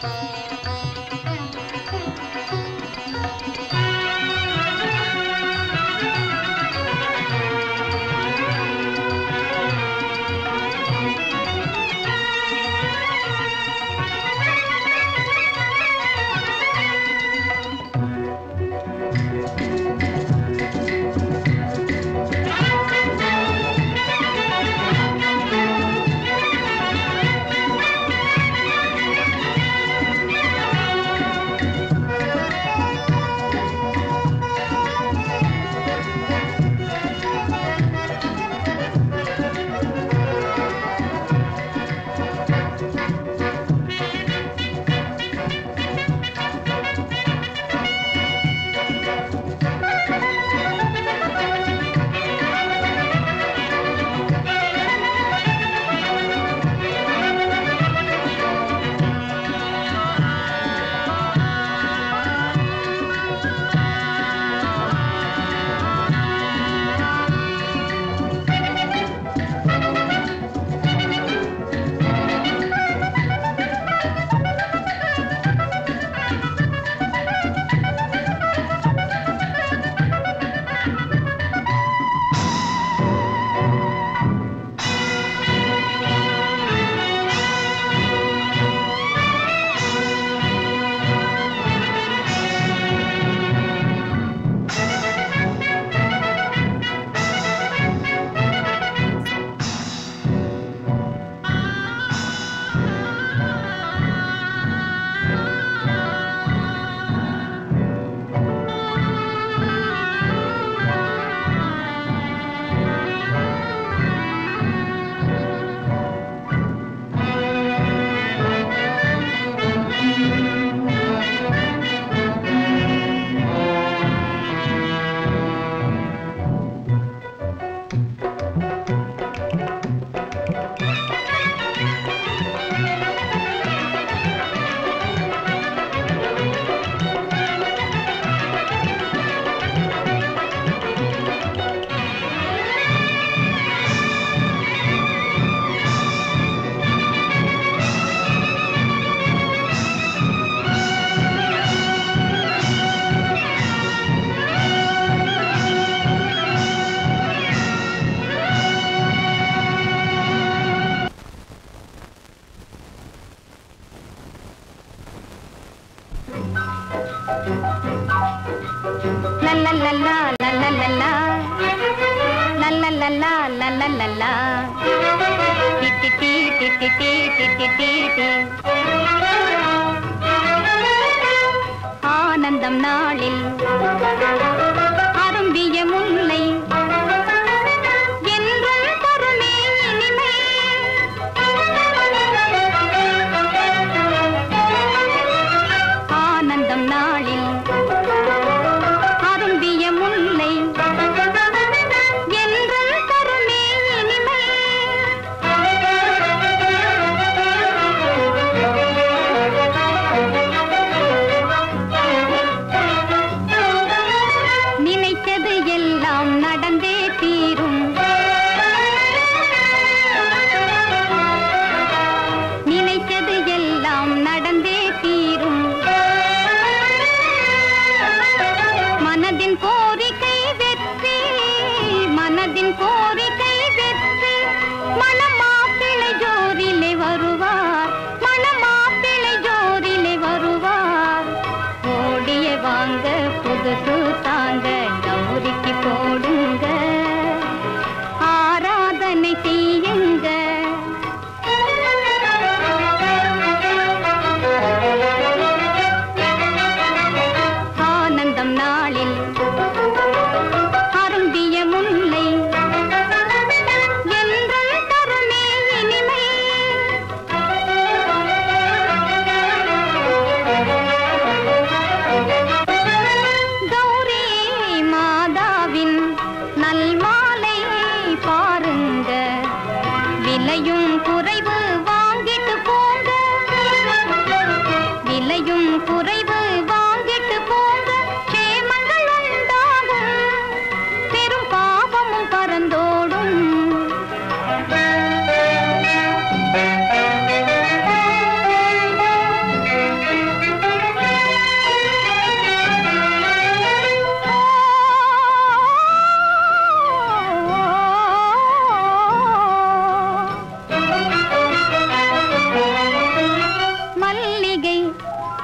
லல்லல்லா, லல்லல்லா. லல்லல்லா, லல்லல்லா. டிட்டிட்டி, டிட்டிட்டி, டிட்டிட்டி. ஆனந்தம் நாளில் அரும்பிய முல்லை என்றும் தருமே இனிமை ஆனந்தம் நாளில் அரும்பிய முல்லை என்றும் தருமே இனிமை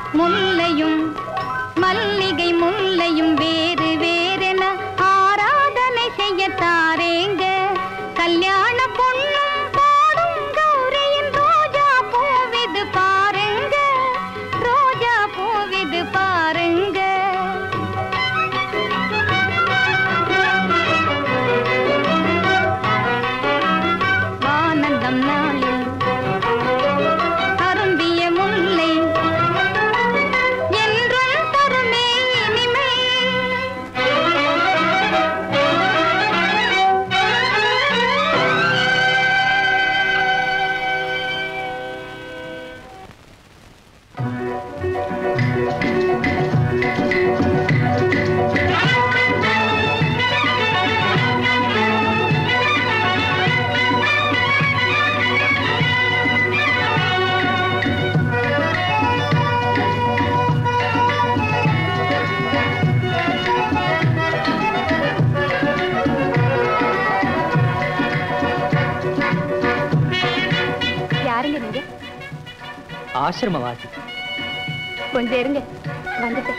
முல்லையும் மல்லிகை முல்லையும் வேறு வேறென ஆராதனை செய்ய தாரேங்க கல்யாண பொண்ணும் பாடும் கௌரியின் ரோஜா பூவிது பாருங்க ரோஜா பூவிது பாருங்க ஆனந்தம் நாளில் அரும்பிய முல்லை என்றும் தருமே இனிமை யாருங்க நீங்க ஆசிரமவாசி கொஞ்சம் இருங்க வந்துட்டு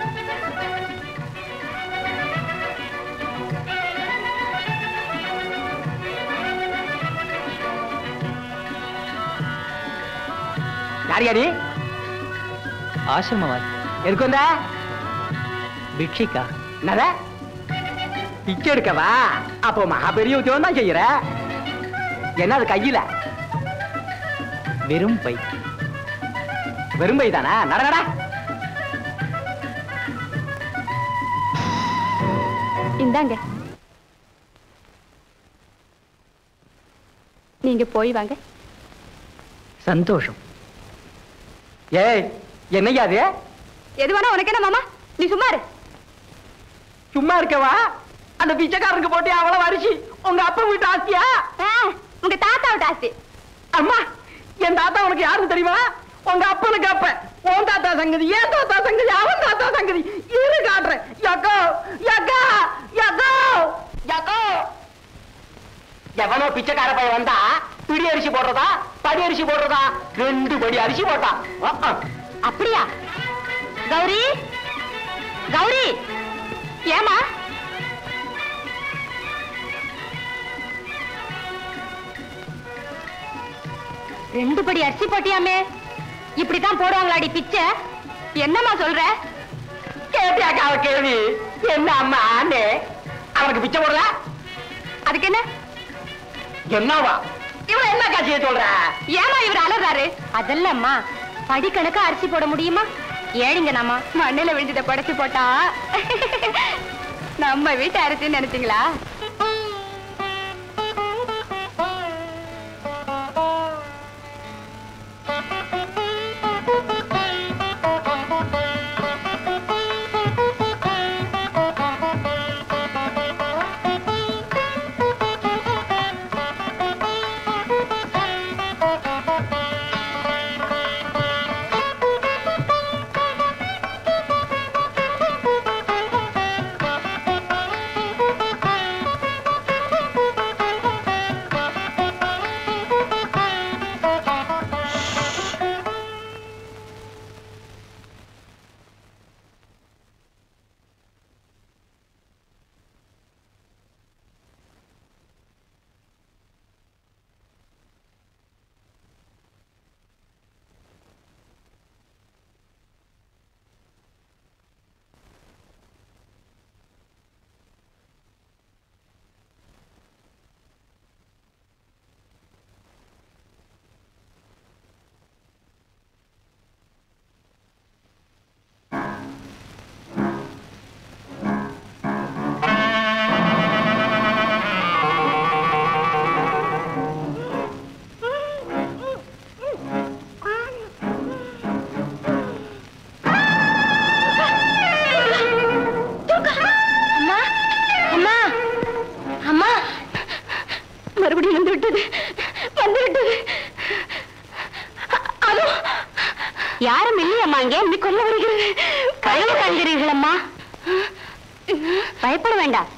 யார் யாரு ஆசிரமவாசி எதுக்கு வந்த பிக்ஷிக்கா என்னத பிச்சை எடுக்கவா அப்போ மகா பெரிய உத்தியோகம் தான் செய்யற என்ன அது கையில வெறும் பை வெறும்பை தானே நட நட இந்தாங்க நீங்க போய் வாங்க சந்தோஷம் ஏய் என்னையா அது எது வேணா உனக்கு என்ன மாமா நீ சும்மா இரு சும்மா இருக்கவா அந்த பிச்சைக்காரனுக்கு போட்டு அவ்வளவு அரிசி உங்க அப்பா வீட்டு ஆஸ்தியா ஆ, உங்க தாத்தா விட்டு ஆஸ்தி அம்மா என் தாத்தா உனக்கு யாருன்னு தெரியுமா உங்க அப்பனுக்கு அப்ப உன் தாத்தா சங்கதி ஏன் தாத்தா சங்கதி அவன் தாத்தா சங்கதி இரு காட்டுறேன் யக்கோ யக்கா யக்கோ யக்கோ எவனோ பிச்சைக்கார பையன் வந்தா பிடி அரிசி போடுறதா படி அரிசி போடுறதா ரெண்டு படி அரிசி போட்டான் அஹ், அஹ். அப்படியா கௌரி கௌரி ஏமா ரெண்டு படி அரிசி போட்டியாமே இப்படித்தான் போடுவாங்களாடி பிச்சை என்னம்மா சொல்ற கேட்டியாக்கா அவ கேள்வி என்ன அம்மா ஆண்டே அவனுக்கு பிச்சை போடுற அதுக்கு என்ன என்னவா இவன் என்ன காட்சியை சொல்ற ஏமா இவர் அலறாரு அதெல்லாம்மா படிக்கணக்கா அரிசி போட முடியுமா ஏழிங்க நாம மண்ணில விழுந்தத படைச்சு போட்டா நம்ம வீட்டு அரிசின்னு நினைச்சீங்களா அம்மா அம்மா அம்மா மறுபடியும் வந்து விட்டது வந்து விட்டது அதோ யாரும் இல்லையம்மா இங்கே என்னை கொல்ல வருகிறது கனவு காண்கிறீர்கள் அம்மா பயப்பட வேண்டாம்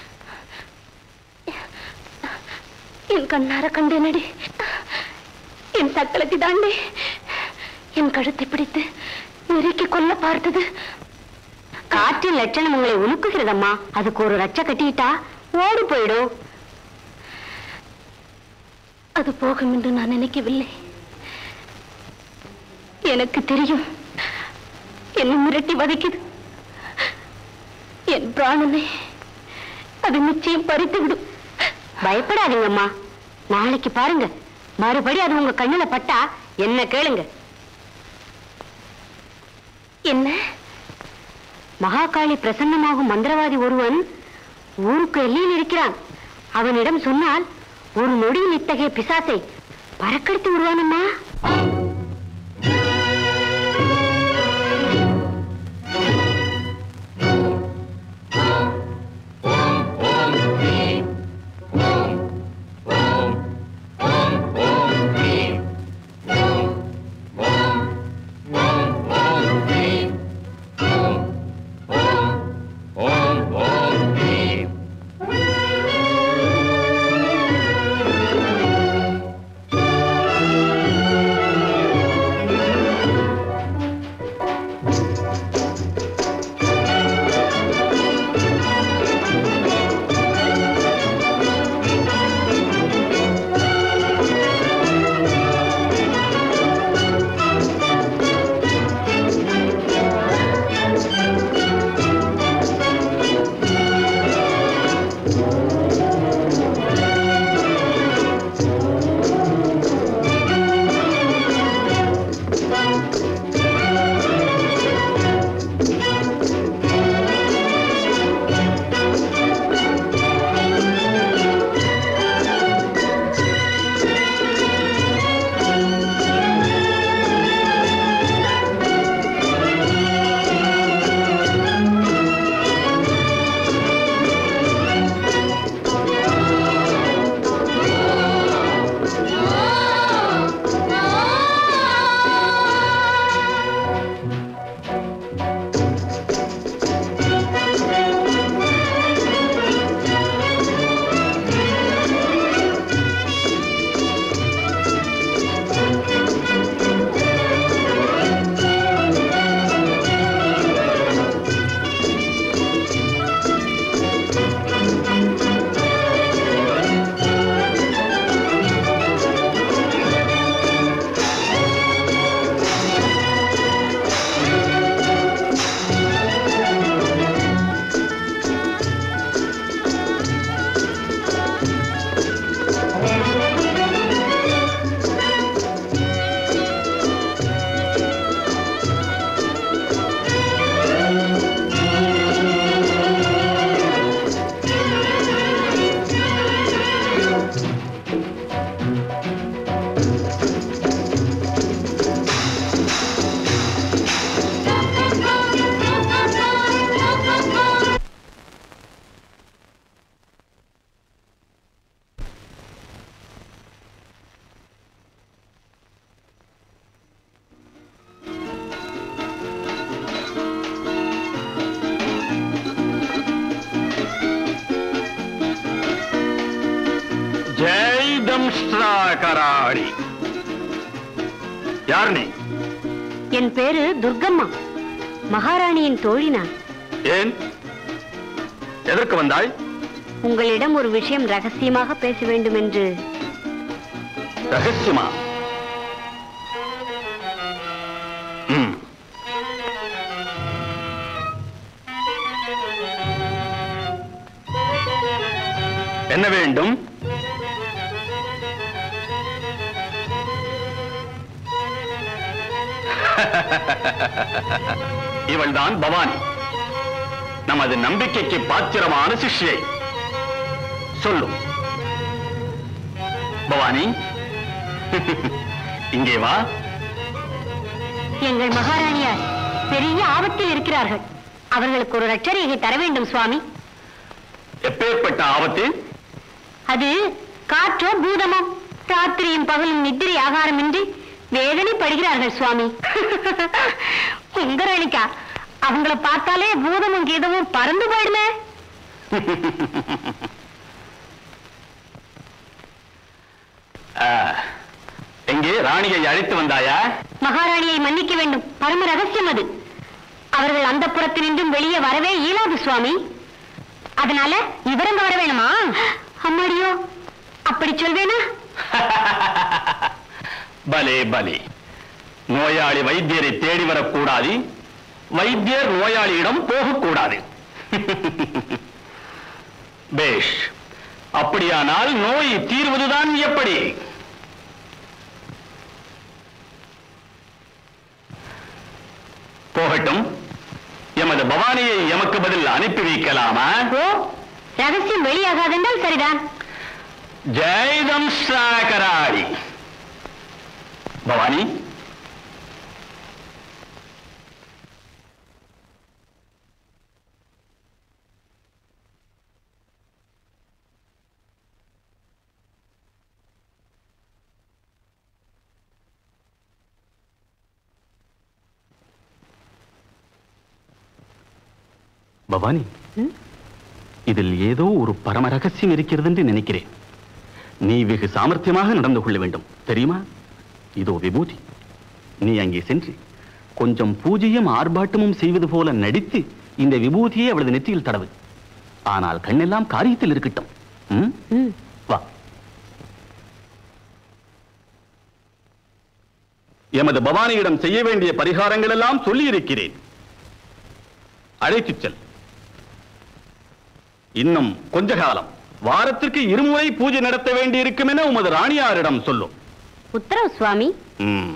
என் கண்ணார கண்டேனடி என் சக்களத்தை தாண்டி என் கழுத்தை பிடித்து நெருக்கி கொல்ல பார்த்தது காற்றின் லட்சணம் உங்களை உலுக்குகிறதம்மா அதுக்கு ஒரு ரச்ச கட்டிட்டா ஓடி போயிடும் அது போகும் என்று நான் நினைக்கவில்லை எனக்கு தெரியும் என்னை மிரட்டி வதைக்குது என் பிராணனை அது நிச்சயம் பறித்து விடும் பயப்படாதீங்கம்மா நாளைக்கு பாருங்க மறுபடி அது உங்க கண்ணுல பட்டா என்ன கேளுங்க என்ன மகாகாளி பிரசன்னமாகும் மந்திரவாதி ஒருவன் ஊருக்கு எல்லையில் இருக்கிறான் அவனிடம் சொன்னால் ஒரு நொடியில் இத்தகைய பிசாசை பறக்கடித்து விடுவானம்மா ஜெய் தம்ஷ்ராகராடி யார் நீ என் பேரு துர்கம்மா மகாராணியின் தோழி நான் ஏன் எதற்கு வந்தாய் உங்களிடம் ஒரு விஷயம் ரகசியமாக பேச வேண்டும் என்று ரகசியமா ம். என்ன வேண்டும் இவள்தான் பவானி நமது நம்பிக்கைக்கு பாத்திரமான சிஷ்யை சொல்லும் பவானி இங்கே வா எங்கள் மகாராணியார் பெரிய ஆபத்தில் இருக்கிறார்கள் அவர்களுக்கு ஒரு ரட்சரேகை தர வேண்டும் சுவாமி எப்பேற்பட்ட ஆபத்து அது காற்றோ பூதமோ ராத்திரியும் பகலும் நித்திரை ஆகாரமின்றி வேதனைப்படுகிறார்கள் சுவாமி உங்கரணிக்கா அவங்கள பார்த்தாலே பூதமும் கீதமும் பறந்து போயிடுமே ஆ, எங்கே ராணியை அழைத்து வந்தாயா மகாராணியை மன்னிக்க வேண்டும் பரம ரகசியம் அது அவர்கள் அந்த புறத்தினின்றும் வெளியே வரவே இயலாது சுவாமி அதனால இவரங்க வர வேணுமா அம்மாடியோ அப்படி சொல்வேனா பலே பலே நோயாளி வைத்தியரை தேடி வரக்கூடாது வைத்தியர் நோயாளியிடம் போகக்கூடாது பேஷ் அப்படியானால் நோய் தீர்வதுதான் எப்படி போகட்டும் எமது பவானியை எமக்கு பதில் அனுப்பி வைக்கலாமா ஓ ரகசியம் வெளியாகாதென்றால் சரிதான் ஜெய்தம் சாகராடி பவானி பவானி இதில் ஏதோ ஒரு பரம ரகசியம் இருக்கிறது என்று நினைக்கிறேன் நீ வெகு சாமர்த்தியமாக நடந்து கொள்ள வேண்டும் தெரியுமா இதோ விபூதி நீ அங்கே சென்று கொஞ்சம் பூஜையும் ஆர்ப்பாட்டமும் செய்வது போல நடித்து இந்த விபூதியை அவளது நெற்றியில் தடவு ஆனால் கண்ணெல்லாம் காரியத்தில் இருக்கட்டும் ம்? வா எமது பவானியிடம் செய்ய வேண்டிய பரிகாரங்கள் எல்லாம் சொல்லி இருக்கிறேன் அழைத்துச் செல் இன்னும் கொஞ்ச காலம் வாரத்திற்கு இருமுறை பூஜை நடத்த வேண்டியிருக்கும் என உமது ராணியாரிடம் சொல்லும் உத்தரவு சுவாமி ம்.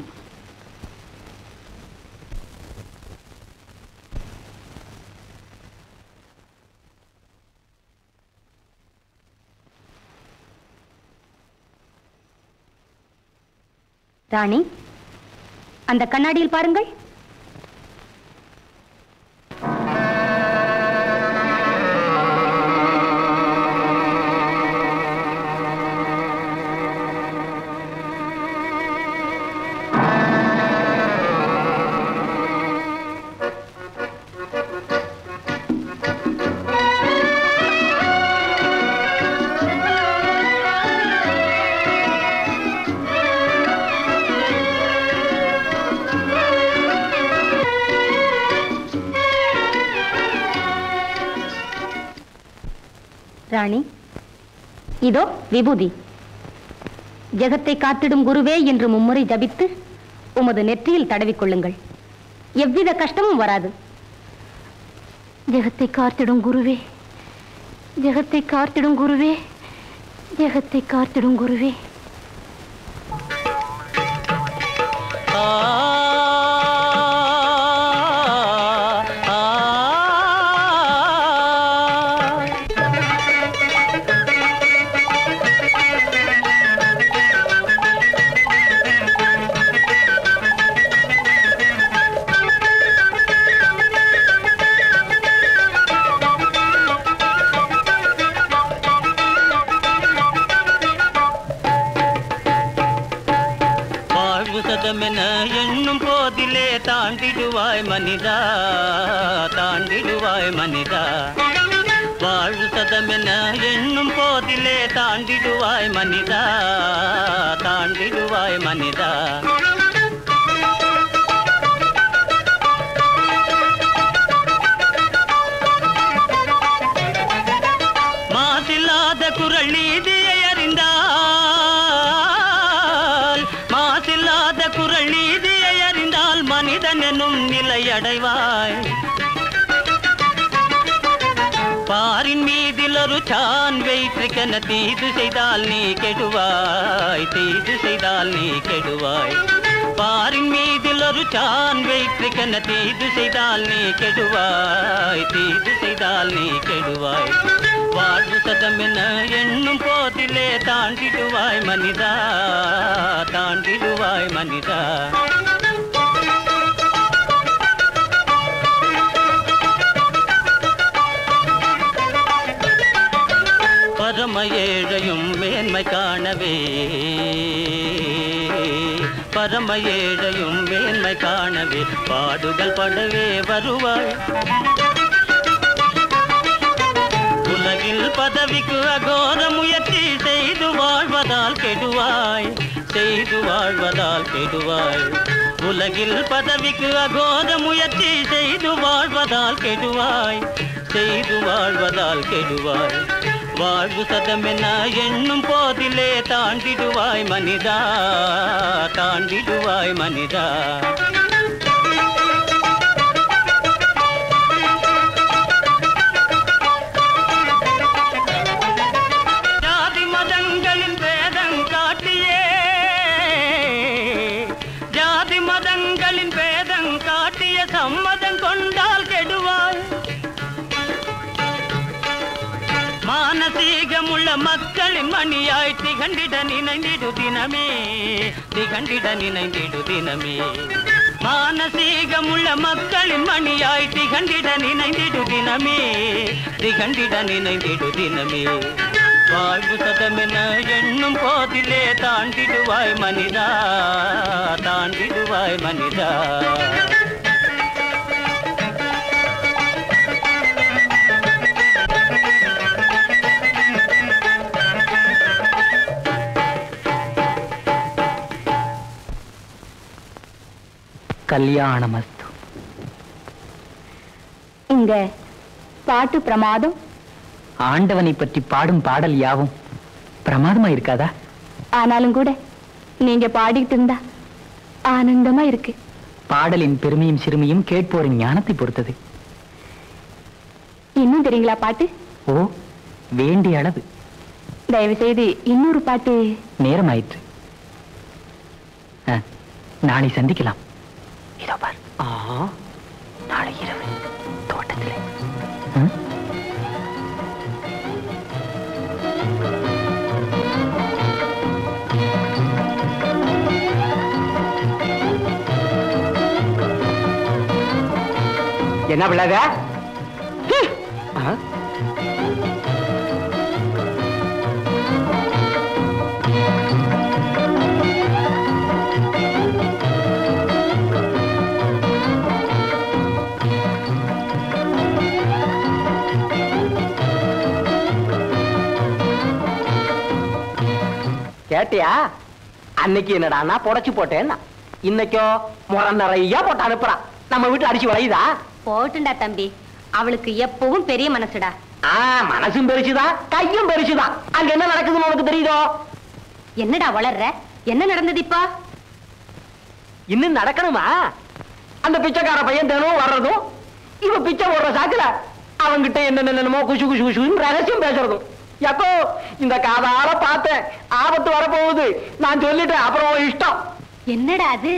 ராணி அந்த கண்ணாடியில் பாருங்கள் ராணி இதோ விபூதி ஜெகத்தை காத்திடும் குருவே என்று மும்முறை ஜபித்து உமது நெற்றியில் தடவிக்கொள்ளுங்கள் எவ்வித கஷ்டமும் வராது ஜெகத்தை காத்திடும் குருவே ஜெகத்தை காத்திடும் குருவே ஜெகத்தை காத்திடும் குருவே வாழ்வு சதமென எண்ணும் போதிலே தாண்டிடுவாய் மனிதா தாண்டிடுவாய் மனிதா வாழ்வு சதமென எண்ணும் போதிலே தாண்டிடுவாய் மனிதா தாண்டிடுவாய் மனிதா மாசில்லாத குரல் நீதியை அறிந்தால் மாசில்லாத குரல் நீதியை அறிந்தால் மனிதன் எனும் நிலை அடைவாய் பாரின் மீதில் ஒரு சான் வைத்திருக்கென தீது செய்தால் நீ கெடுவாய் தீது செய்தால் நீ கெடுவாய் பாரின் மீதில் ஒரு சான் வைத்திருக்கென தீது செய்தால் நீ கெடுவாய் தீது செய்தால் நீ கெடுவாய் வாழ்வு சதம் என எண்ணும் போதிலே தாண்டிடுவாய் மனிதா தாண்டிடுவாய் மனிதா பரம ஏழையும் மேன்மை காணவே பரம ஏழையும் மேன்மை காணவே பாடுகள் படவே வருவாய் உலகில் பதவிக்கு அகோர முயற்சி செய்து வாழ்வதால் கெடுவாய் செய்து வாழ்வதால் கெடுவாய் உலகில் பதவிக்கு அகோர முயற்சி செய்து வாழ்வதால் கெடுவாய் செய்து வாழ்வதால் கெடுவாய் வாழ்வு சதமென எண்ணும் போதிலே தாண்டிடுவாய் மனிதா தாண்டிடுவாய் மனிதா ஜாதி மதங்களின் பேதம் காட்டியே ஜாதி மதங்களின் பேதம் காட்டிய சம்மதம் கொண்டால் கெடுவாய் மானசீகமுள்ள மக்களின் மணியாய் திகண்டிட நினைந்திடு தினமே திகண்டிட நினைந்திடு தினமே மானசீகமுள்ள மக்களின் மணியாய் திகண்டிட நினைந்திடு தினமே திகண்டிட நினைந்திடு தினமே வாழ்வு சதமென எண்ணும் போதிலே தாண்டிடுவாய் மனிதா தாண்டிடுவாய் மனிதா கல்யாணமஸ்து இந்த பாட்டு பிரமாதம் ஆண்டவனை பற்றி பாடும் பாடல் யாவும் பிரமாதமா இருக்காதா ஆனாலும் கூட நீங்க பாடிட்டு இருந்தா ஆனந்தமா இருக்கு பாடலின் பெருமையும் சிறுமியும் கேட்போரின் ஞானத்தை பொறுத்தது இன்னும் தெரியுங்களா பாட்டு ஓ வேண்டிய அளவு தயவு செய்து இன்னொரு பாட்டு நேரமாயிற்று ஆ, நாளை சந்திக்கலாம் இதோ பார் நாளை இரவு தோட்டத்திலே ம்? என்ன பிள்ளாத கேட்டியா அன்னைக்கு என்னடான்னா புடைச்சு போட்டேன்னா இன்னைக்கோ முறை நிறைய போட்டு அனுப்புறான் நம்ம வீட்டுல அடிச்சு வளையுதா போட்டுண்டா தம்பி அவளுக்கு எப்பவும் பெரிய மனசுடா ஆ மனசும் பெருசுதான் கையும் பெருசுதான் அங்க என்ன நடக்குதுன்னு உனக்கு தெரியுதோ என்னடா வளர்ற என்ன நடந்தது இப்போ இன்னும் நடக்கணுமா அந்த பிச்சைக்கார பையன் தினமும் வர்றதும் இவ பிச்சை போடுற சாக்குல அவங்கிட்ட என்ன என்னமோ குசு குசு குசுன்னு ரகசியம் பேசுறதும் எப்போ இந்த காதால பார்த்தேன் ஆபத்து வரப்போகுது நான் சொல்லிட்டேன் அப்புறம் உன் இஷ்டம் என்னடா அது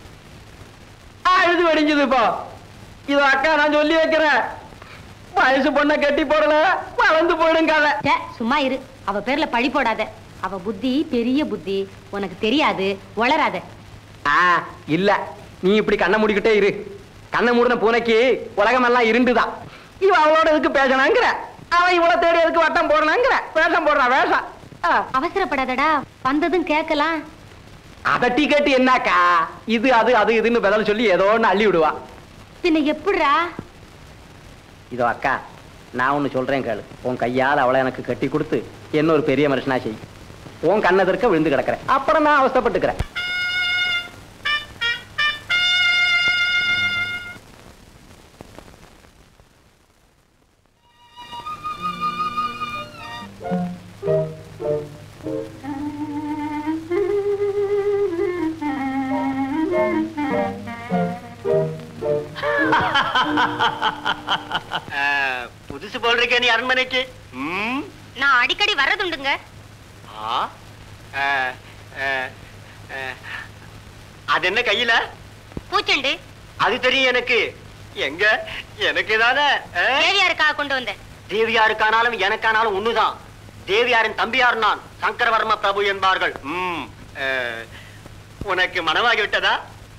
அழுது வெடிஞ்சது இப்போ இது அக்கா நான் சொல்லி வைக்கிறேன் வயசு பொண்ணை கட்டி போடல வளர்ந்து போயிடும் கதை ச்சே, சும்மா இரு அவ பேர்ல பழி போடாத அவ புத்தி பெரிய புத்தி உனக்கு தெரியாது வளராத ஆ இல்ல நீ இப்படி கண்ணை மூடிக்கிட்டே இரு கண்ணை மூடின பூனைக்கு உலகமெல்லாம் இருண்டுதான் இவ அவளோட எதுக்கு பேசணாங்கிற அவன் இவளை தேடி எதுக்கு வட்டம் போடணாங்கிற வேஷம் போடுறான் வேஷம் ஆ, அவசரப்படாதடா வந்ததும் கேட்கலாம் அதை டீ கேட்டு என்னக்கா இது அது அது இதுன்னு பதில் சொல்லி ஏதோ ஒண்ணு அள்ளி விடுவா பின்ன எப்படிடா இதோ அக்கா நான் ஒண்ணு சொல்றேன் கேளு உன் கையால் அவளை எனக்கு கட்டி கொடுத்து என்ன ஒரு பெரிய மனுஷனா செய் உன் கண்ணதற்க விழுந்து கிடக்குறேன் அப்புறம் நான் அவஸ்தைப்பட்டுக்கிறேன் புதுசு போல் இருக்க நீ அரண்மனைக்கு ம் நான் அடிக்கடி வர்றதுண்டுங்க ஆ ஆ, ஆ, ஆ. அது என்ன கையில பூச்செண்டு அது தெரியும் எனக்கு எங்க எனக்கு தானே ஆ? தேவியாருக்காக கொண்டு வந்தேன் தேவியாருக்கானாலும் எனக்கானாலும் ஒண்ணுதான் தேவியாரின் தம்பியார் நான் சங்கரவர்ம பிரபு என்பார்கள் ம் ஆ, உனக்கு மனமாகி விட்டதா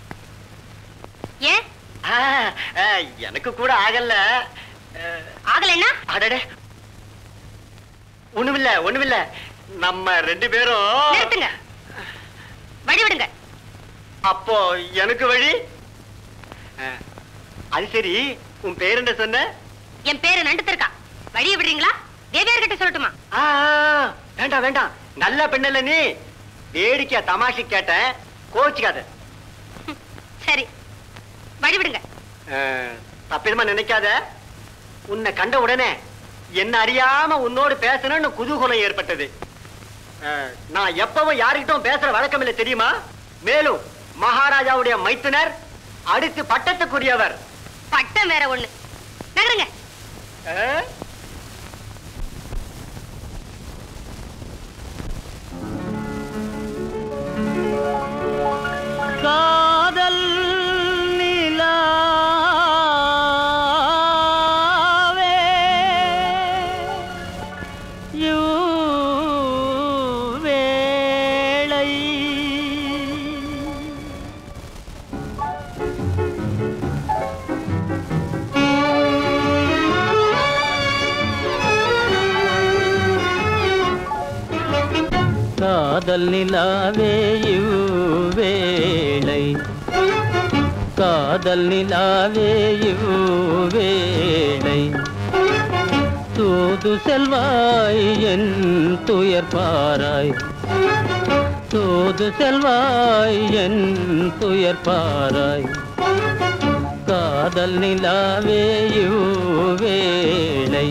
ஏன் ஆ, ஆ, எனக்கு கூட ஆகல ஆ, ஆகலைன்னா அடடே ஒண்ணுமில்ல ஒண்ணுமில்ல நம்ம ரெண்டு பேரும் நிறுத்துங்க வழி விடுங்க அப்போ எனக்கு வழி ஆ, அது சரி உன் பேர் என்ன சொன்ன என் பேரு நண்டுத்திருக்கா வழியை விடுறீங்களா தேவியார்கிட்ட சொல்லட்டுமா ஆ, ஆ, வேண்டாம் வேண்டாம் நல்ல பெண்ணல்ல நீ வேடிக்கையா தமாஷை கேட்டேன் கோச்சிக்காத சரி வழிவிடுங்க அஹ், தப்பிதமா நினைக்காத உன்னை கண்ட உடனே என்ன அறியாம உன்னோடு பேசணும்னு குதூகலம் ஏற்பட்டது அஹ், நான் எப்பவும் யாருக்கிட்டும் பேசுற வழக்கம் இல்லை தெரியுமா மேலும் மகாராஜாவுடைய மைத்துனர் அடுத்து பட்டத்துக்குரியவர் பட்டம் வேற ஒண்ணு நகருங்க அஹ், காதல் நிலாவே யூவேளை காதல் நிலாவே யூவேளை காதல் நிலாவே யூவேளை தூது செல்வாய் என் துயர் பாராய் தூது செல்வாய் என் துயர் பாராய் காதல் நிலாவே யூவேளை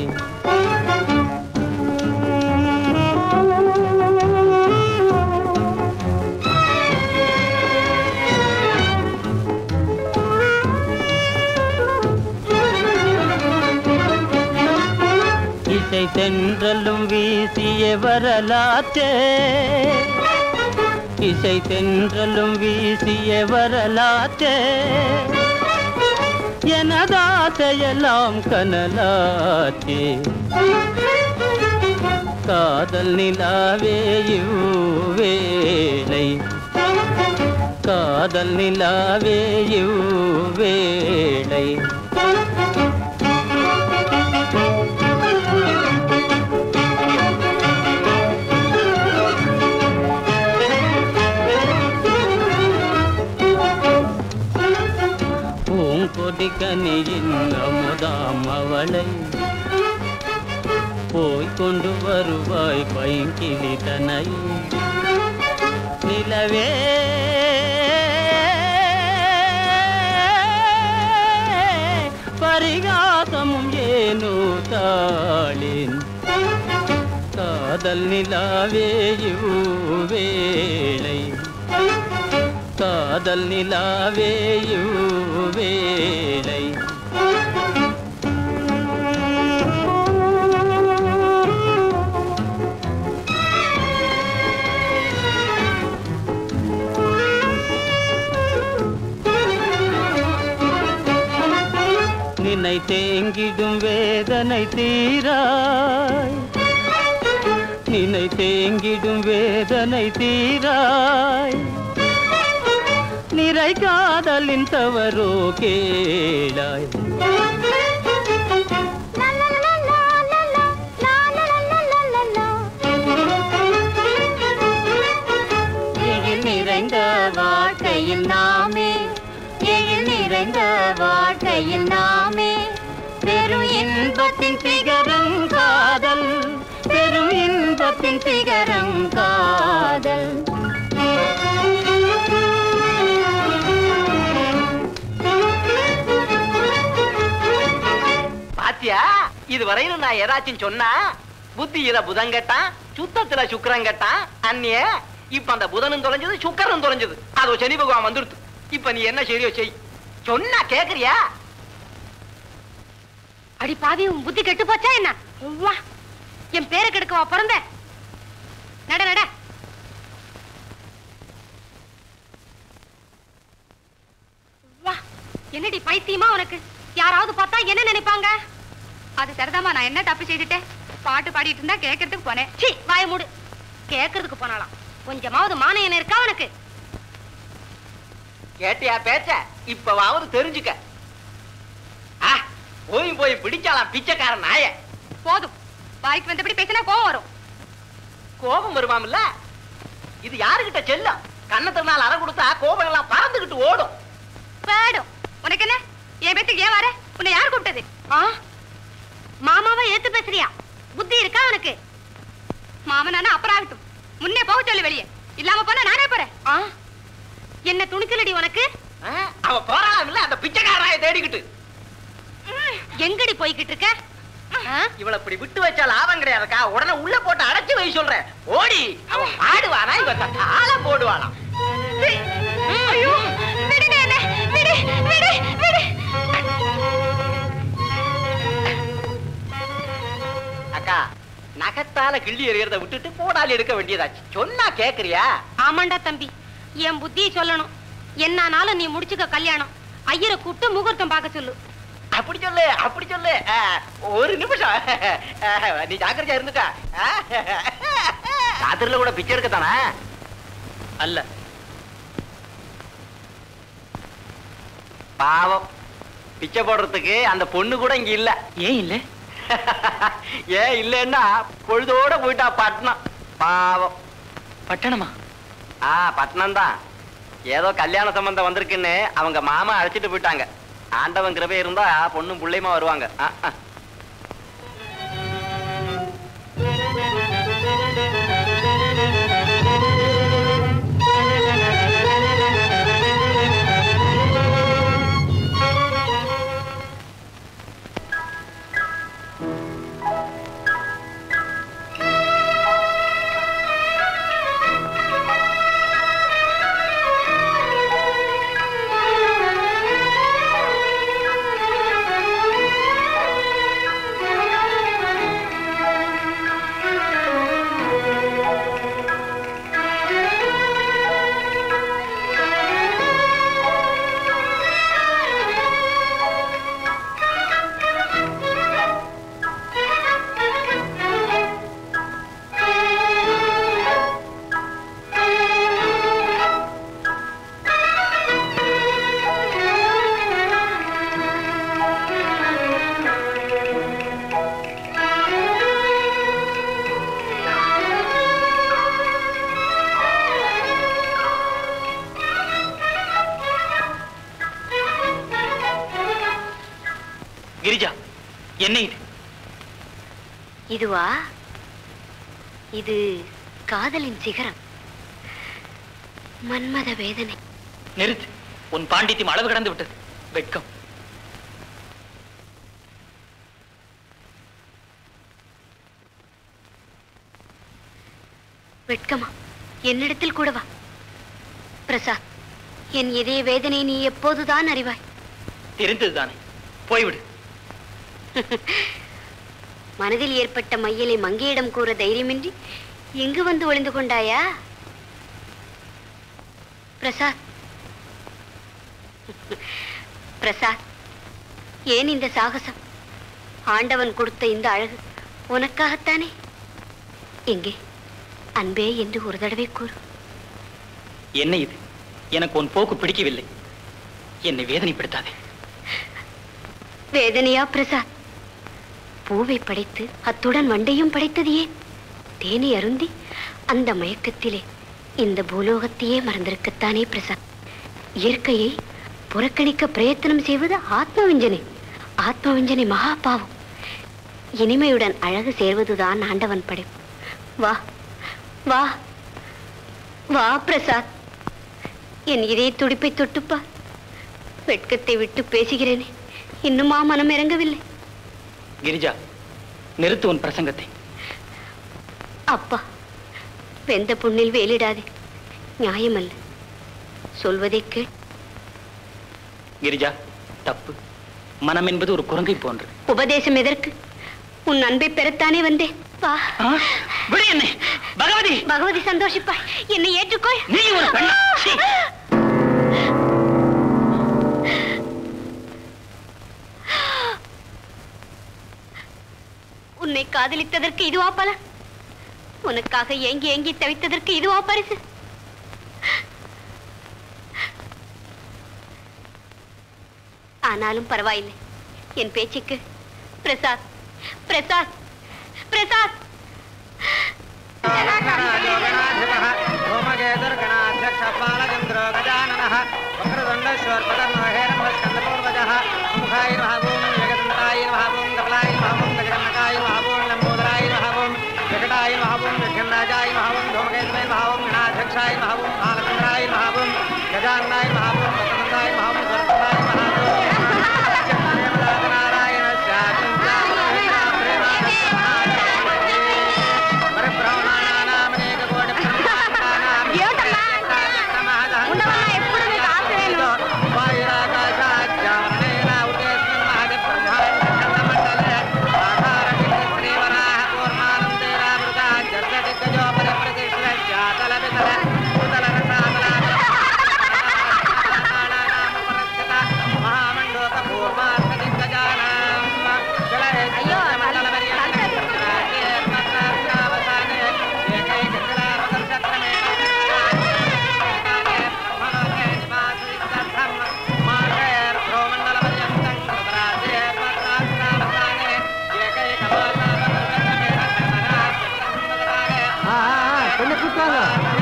இசை தென்றலும் வீசிய வரலாற்றே இசை தென்றலும் வீசிய வரலாற்றே எனதாசையெல்லாம் கனலாற்றே காதல் நிலாவே யூவேளை காதல் நிலாவே யூவேளை பூங்கொடி கனியின் அமுதாம் அவளை போய் கொண்டு வருவாய் பைங்கிளி தனை நிலவே பரிகாசமும் ஏனோ தாளின் காதல் நிலாவே யூவேளை காதல் நிலாவே யூவேளை நினை தேங்கிடும் வேதனை தீராய் நினை தேங்கிடும் வேதனை தீராய் நிறை காதலின் தவறோ கேளாய் எழில் நிறைந்த வாழ்க்கையில் நாமே எழில் நிறைந்த வாழ்க்கையில் நாமே பெரும் இன்பத்தின் சிகரம் காதல் பெரும் இன்பத்தின் சிகரம் காதல் பாத்தியா இது வரையிலும் நான் ஏதாச்சும் சொன்னா புத்தியில புதன் கட்டான் சுத்தத்துல சுக்கிரன் கட்டான் அந்நிய இப்ப அந்த புதனும் தொலைஞ்சது சுக்கரனும் தொலைஞ்சது அதோ சனி பகவான் வந்துடுத்து இப்ப நீ என்ன சரியோ செய் சொன்னா கேக்குறியா அடி பாவி உன் புத்தி கெட்டு போச்சா என்ன வா என் பேரை கெடுக்கவா பிறந்த நட நட வா என்னடி பைத்தியமா உனக்கு யாராவது பார்த்தா என்ன நினைப்பாங்க அது சரிதாம்மா நான் என்ன தப்பு செய்துட்டேன் பாட்டு பாடிட்டு இருந்தா கேட்கறதுக்கு போனேன் சீ வாய மூடு கேட்கறதுக்கு போனாலாம் கொஞ்சமாவது மானியம் இருக்கா உனக்கு கேட்டியா பேச்ச இப்பவாவது தெரிஞ்சுக்க ஆ, போய் போய் பிடிச்சாலாம் பிச்சைக்காரன் நாய போதும் வாய்க்கு வந்தபடி பேசினா கோவம் வரும் கோபம் வருமாம்ல இது யாருகிட்ட செல்லும் கண்ணத்தினால அறை கொடுத்தா கோபம் எல்லாம் பறந்துகிட்டு ஓடும் பேடும் உனக்கு என்ன என் பேத்துக்கு ஏன் வர உன்னை யார் கூப்பிட்டது ஆ மாமாவை ஏத்து பேசுறியா புத்தி இருக்கா உனக்கு மாமனானா அப்புறம் ஆகட்டும் முன்னே போக சொல்லு வெளியே இல்லாம போனா நானே போறேன் என்ன துணிச்சலடி உனக்கு ஆ, அவ போறாளாம் இல்ல அந்த பிச்சைக்காராய தேடிக்கிட்டு எங்கடி போய்கிட்டு இருக்க ஆ? இவளை இப்படி விட்டு வச்சா லாபம் கிடையாதுக்கா உடனே உள்ள போட்டு அடைச்சு வை சொல்றேன் ஓடி அவன் பாடுவானா இவன் ஆள போடுவானா ஐயோ விடுங்க என்ன விடு விடு விடு அக்கா நகத்தால கிள்ளி எறியறத விட்டுட்டு போடாலி எடுக்க வேண்டியதாச்சு சொன்னா கேக்குறியா ஆமாண்டா தம்பி என் புத்தியை சொல்லணும் என்னானாலும் நீ முடிச்சுக்க கல்யாணம் ஐயரை கூப்பிட்டு முகூர்த்தம் பார்க்க சொல்லு அப்படி சொல்லு அப்படி சொல்லு ஆ, ஒரு நிமிஷம் ஆ, நீ ஜாக்கிரதையா இருந்துக்கா ராத்திரில கூட பிச்சை எடுக்கத்தானே அல்ல பாவம் பிச்சை போடுறதுக்கு அந்த பொண்ணு கூட இங்க இல்ல ஏன் இல்ல ஏன் இல்லைன்னா பொழுதோட போயிட்டா பட்டணம் பாவம் பட்டணமா ஆ பட்டணம் தான் ஏதோ கல்யாண சம்பந்தம் வந்திருக்குன்னு அவங்க மாமா அழைச்சிட்டு போயிட்டாங்க ஆண்டவன் கிருபை இருந்தா பொண்ணும் பிள்ளையுமா வருவாங்க ஆ, ஆ. கிரிஜா என்ன இது இதுவா இது காதலின் சிகரம் மன்மத வேதனை நிறுத்து உன் பாண்டித்யம் அளவு கடந்து விட்டது வெட்கம் வெட்கமா என்னிடத்தில் கூடவா பிரசாத் என் இதய வேதனை நீ எப்போதுதான் அறிவாய் தெரிந்ததுதானே போய்விடு மனதில் ஏற்பட்ட மையலை மங்கையிடம் கூற தைரியமின்றி எங்கு வந்து ஒளிந்து கொண்டாயா பிரசாத் பிரசாத் ஏன் இந்த சாகசம் ஆண்டவன் கொடுத்த இந்த அழகு உனக்காகத்தானே எங்கே அன்பே என்று ஒரு தடவை கூறு என்ன இது எனக்கு உன் போக்கு பிடிக்கவில்லை என்னை வேதனைப்படுத்தாதே வேதனையா பிரசாத் பூவை படைத்து அத்துடன் வண்டையும் படைத்தது ஏன் தேனை அருந்தி அந்த மயக்கத்திலே இந்த பூலோகத்தையே மறந்திருக்கத்தானே பிரசாத் இயற்கையை புறக்கணிக்க பிரயத்தனம் செய்வது ஆத்மவிஞ்சனை ஆத்மவிஞ்சனை மகா பாவம் இனிமையுடன் அழகு சேர்வதுதான் ஆண்டவன் படைப்பு வா வா வா பிரசாத் என் இதய துடிப்பை தொட்டுப்பார் வெட்கத்தை விட்டு பேசுகிறேனே இன்னுமா மனம் இறங்கவில்லை கிரிஜா நிறுத்து உன் பிரசங்கத்தை அப்பா வெந்த புண்ணில் வேலிடாதே நியாயமல்ல சொல்வதை கேள் கிரிஜா தப்பு மனம் என்பது ஒரு குரங்கை போன்றது உபதேசம் எதற்கு உன் அன்பை பெறத்தானே வந்தேன் வா ஆ, விடு என்னை பகவதி பகவதி சந்தோஷிப்பாய் என்னை ஏற்றுக்கொள் நீ ஒரு பெண் சீ. உன்னை காதலித்ததற்கு இதுவா பலன் உனக்காக ஏங்கி ஏங்கி தவித்ததற்கு இதுவா பரிசு ஆனாலும் பரவாயில்லை என் பேச்சுக்கு பிரசாத் பிரசாத் பிரசாத் ोमकेतुर्गणाध्यक्षपालचन्द्रो गजाननः वक्रदण्डश्वर्पदर्महेरम्भस्कन्दपूर्वजः मुखायर्महाभूं जगदन्तायर्महाभूं कपलायर्महाभूं गजकर्णकायर्महाभूं लम्बोदरायर्महाभूं विकटायर्महाभूं विष्णराजायर्महाभूं धूमकेतुर्महाभूं गणाध्यक्ष அத்தியக்ஷாய மகாவும் பாலச்சந்திராய மகாவும் கஜானனாய மகாவும் வசனந்தாய மகாவும் சரஸ்வதாய மகாவும் நாராயண கொஞ்சம் கூப்பிட்டாங்க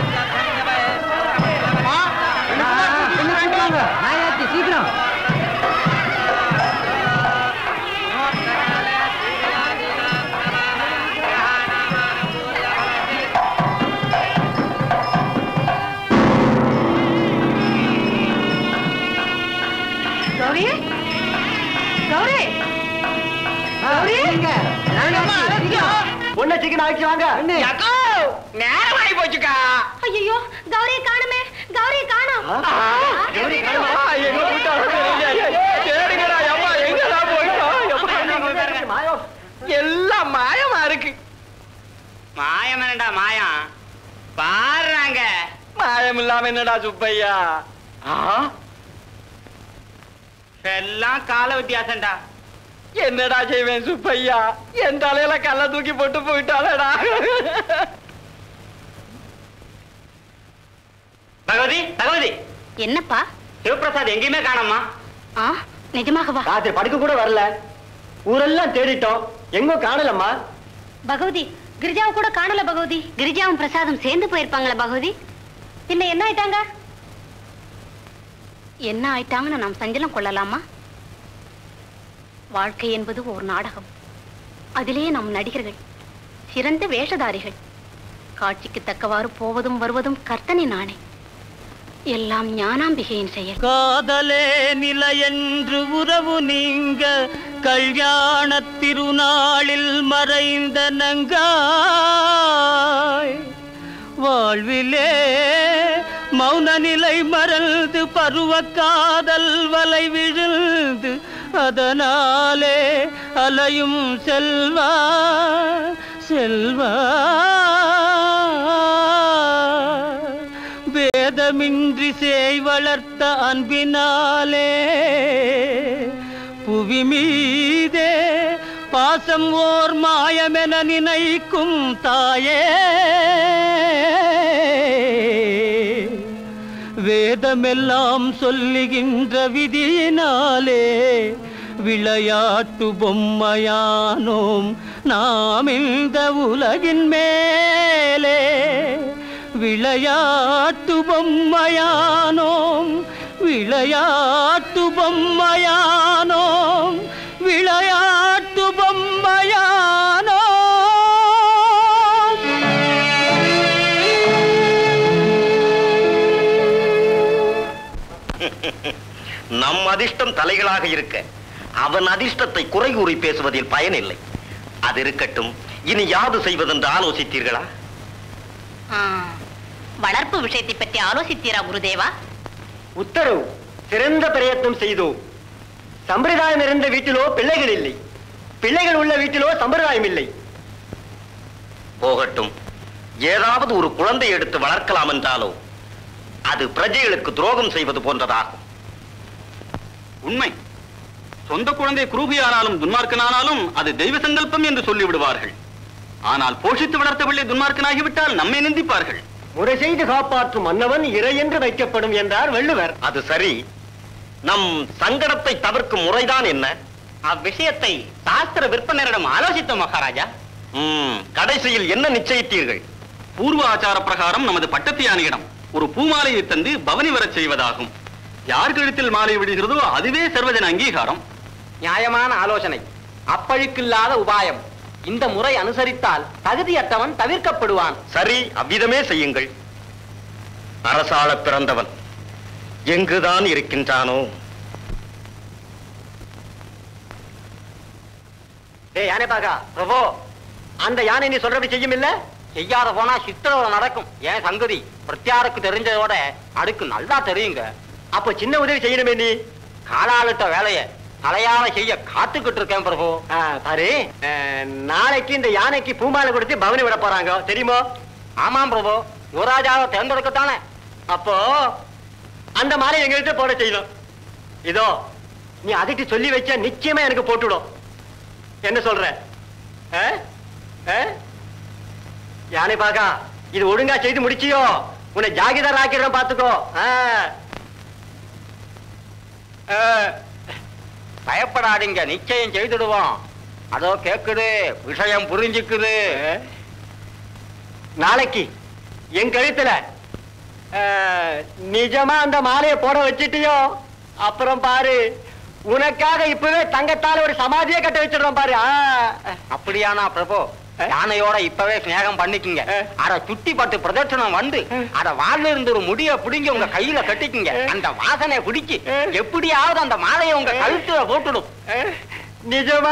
கொஞ்சம் கூப்பிட்டாங்க நாயாச்சி சீக்கிரம் கௌரி கௌரி கௌரி பொண்ணை சீக்கிரம் ஆச்சு வாங்க நேரம் ஆகி போச்சுக்கா ஐயோ கௌரி காணுமே கௌரி காணோம் கௌரி காணுமா? எங்க தேடுங்கடா அம்மா எங்கடா போயிட்டோம் மாயம். எல்லாம் மாயமா இருக்கு மாயம் என்னடா மாயம் பாடுறாங்க மாயம் இல்லாம என்னடா சுப்பையா எல்லாம் கால வித்தியாசம்டா என்னடா செய்வேன் சுப்பையா என் தலையில கல்ல தூக்கி போட்டு போயிட்டாளடா பகவதி பகவதி என்னப்பா சிவபிரசாத் எங்கேயுமே காணோமா ஆ நிஜமாகவா ராத்திரி படுக்க கூட வரல ஊரெல்லாம் தேடிட்டோம் எங்கும் காணலம்மா பகவதி கிரிஜாவை கூட காணல பகவதி கிரிஜாவும் பிரசாதும் சேர்ந்து போயிருப்பாங்களா பகவதி பின்ன என்ன ஆயிட்டாங்க என்ன ஆயிட்டாங்கன்னு நாம் சஞ்சலம் கொள்ளலாமா வாழ்க்கை என்பது ஒரு நாடகம் அதிலே நம் நடிகர்கள் சிறந்த வேஷதாரிகள் காட்சிக்கு தக்கவாறு போவதும் வருவதும் கர்த்தனை நானே எல்லாம் ஞானாம்பிகையின் செயல் காதலே நிலையென்று உறவு நீங்க கல்யாண திருநாளில் மறைந்த நங்காய் வாழ்விலே மௌன நிலை மறந்து பருவ காதல் வலை விழுந்து அதனாலே அலையும் செல்வா செல்வா வேதமின்றி சேய் வளர்த்த அன்பினாலே புவி மீதே பாசம் ஓர் மாயமென நினைக்கும் தாயே வேதமெல்லாம் சொல்லுகின்ற விதியினாலே விளையாட்டு பொம்மையானோம் நாம் இந்த உலகின் மேலே விளையாட்டு பொம்மையானோம் விளையாட்டு பொம்மையானோம் விளையாட்டு பொம்மையானோம் நம் அதிர்ஷ்டம் தலைகளாக இருக்க அவன் அதிர்ஷ்டத்தை குறை கூறி பேசுவதில் பயனில்லை அது இருக்கட்டும் இனி யாது செய்வதென்று ஆலோசித்தீர்களா வளர்ப்பு விஷயத்தை பற்றி ஆலோசித்தீரா குருதேவா உத்தரவு சிறந்த பிரயத்னம் செய்தோம் சம்பிரதாயம் இருந்த வீட்டிலோ பிள்ளைகள் இல்லை பிள்ளைகள் உள்ள வீட்டிலோ சம்பிரதாயம் இல்லை போகட்டும் ஏதாவது ஒரு குழந்தை எடுத்து வளர்க்கலாம் என்றாலோ அது பிரஜைகளுக்கு துரோகம் செய்வது போன்றதாகும் உண்மை சொந்த குழந்தை குரூபியானாலும் துன்மார்க்கனானாலும் அது தெய்வ சங்கல்பம் என்று சொல்லி விடுவார்கள் ஆனால் போஷித்து வளர்த்த பிள்ளை துன்மார்க்கனாகிவிட்டால் நம்மை நிந்திப்பார்கள் முறை செய்து காப்பாற்றும் மன்னவன் இறை என்று வைக்கப்படும் என்றார் வள்ளுவர் அது சரி நம் சங்கடத்தை தவிர்க்கும் முறைதான் என்ன அவ்விஷயத்தை சாஸ்திர விற்பனரிடம் ஆலோசித்தோம் மகாராஜா ம், கடைசியில் என்ன நிச்சயித்தீர்கள் பூர்வ ஆச்சார பிரகாரம் நமது பட்டத்து யானையிடம் ஒரு பூமாலையை தந்து பவனி வரச் செய்வதாகும் யார் கழுத்தில் மாலை விடுகிறதோ அதுவே சர்வஜன அங்கீகாரம் நியாயமான ஆலோசனை அப்பழுக்கில்லாத உபாயம் இந்த முறை அனுசரித்தால் தகுதியற்றவன் தவிர்க்கப்படுவான் சரி அவ்விதமே செய்யுங்கள் அரசாள பிறந்தவன் எங்குதான் இருக்கின்றானோ டேய் யானை பாக்கா பிரபு அந்த யானை நீ சொல்றபடி செய்யும் இல்ல செய்யாத போனா சித்திரவதை நடக்கும் ஏன் சங்கதி பிரத்யாருக்கு தெரிஞ்சதோட அடுக்கு நல்லா தெரியுங்க அப்ப சின்ன உதவி செய்யணுமே நீ காலாளிட்ட வேலைய தலையால செய்ய காத்துக்கிட்டு இருக்கேன் பிரபு ஆ, பாரு ஆ, நாளைக்கு இந்த யானைக்கு பூமாலை கொடுத்து பவனி விட போறாங்க தெரியுமோ ஆமாம் பிரபு யுவராஜாவை தேர்ந்தெடுக்கத்தானே அப்போ அந்த மாலை எங்ககிட்ட போட செய்யணும் இதோ நீ அதுக்கு சொல்லி வச்சா நிச்சயமா எனக்கு போட்டுடும் என்ன சொல்ற ஆ? ஆ? யானை பாக்கா இது ஒழுங்கா செய்து முடிச்சியோ உன்னை ஜாகிதார் ஆக்கிடுறேன் பாத்துக்கோ ஆ. ஆ. பயப்படாதீங்க நிச்சயம் செய்துடுவோம் அதோ கேக்குது விஷயம் புரிஞ்சுக்குது நாளைக்கு என் கழுத்துல ஆ, நிஜமா அந்த மாலையை போட வச்சிட்டியோ அப்புறம் பாரு உனக்காக இப்பவே தங்கத்தால ஒரு சமாதியே கட்ட வச்சிடுறோம் பாரு ஆ. அப்படியானா பிரபு ஆ? யானையோட இப்பவே ஸ்நேகம் பண்ணிக்குங்க ஆ. அத சுத்தி பட்டு பிரதட்சணம் வந்து அத வாழ்ல இருந்து ஒரு முடிய பிடிங்கி உங்க கையில கட்டிக்குங்க ஆ. அந்த வாசனை பிடிச்சு ஆ. எப்படியாவது அந்த மாலையை உங்க ஆ. கழுத்துல போட்டுடும் ஆ, நிஜமா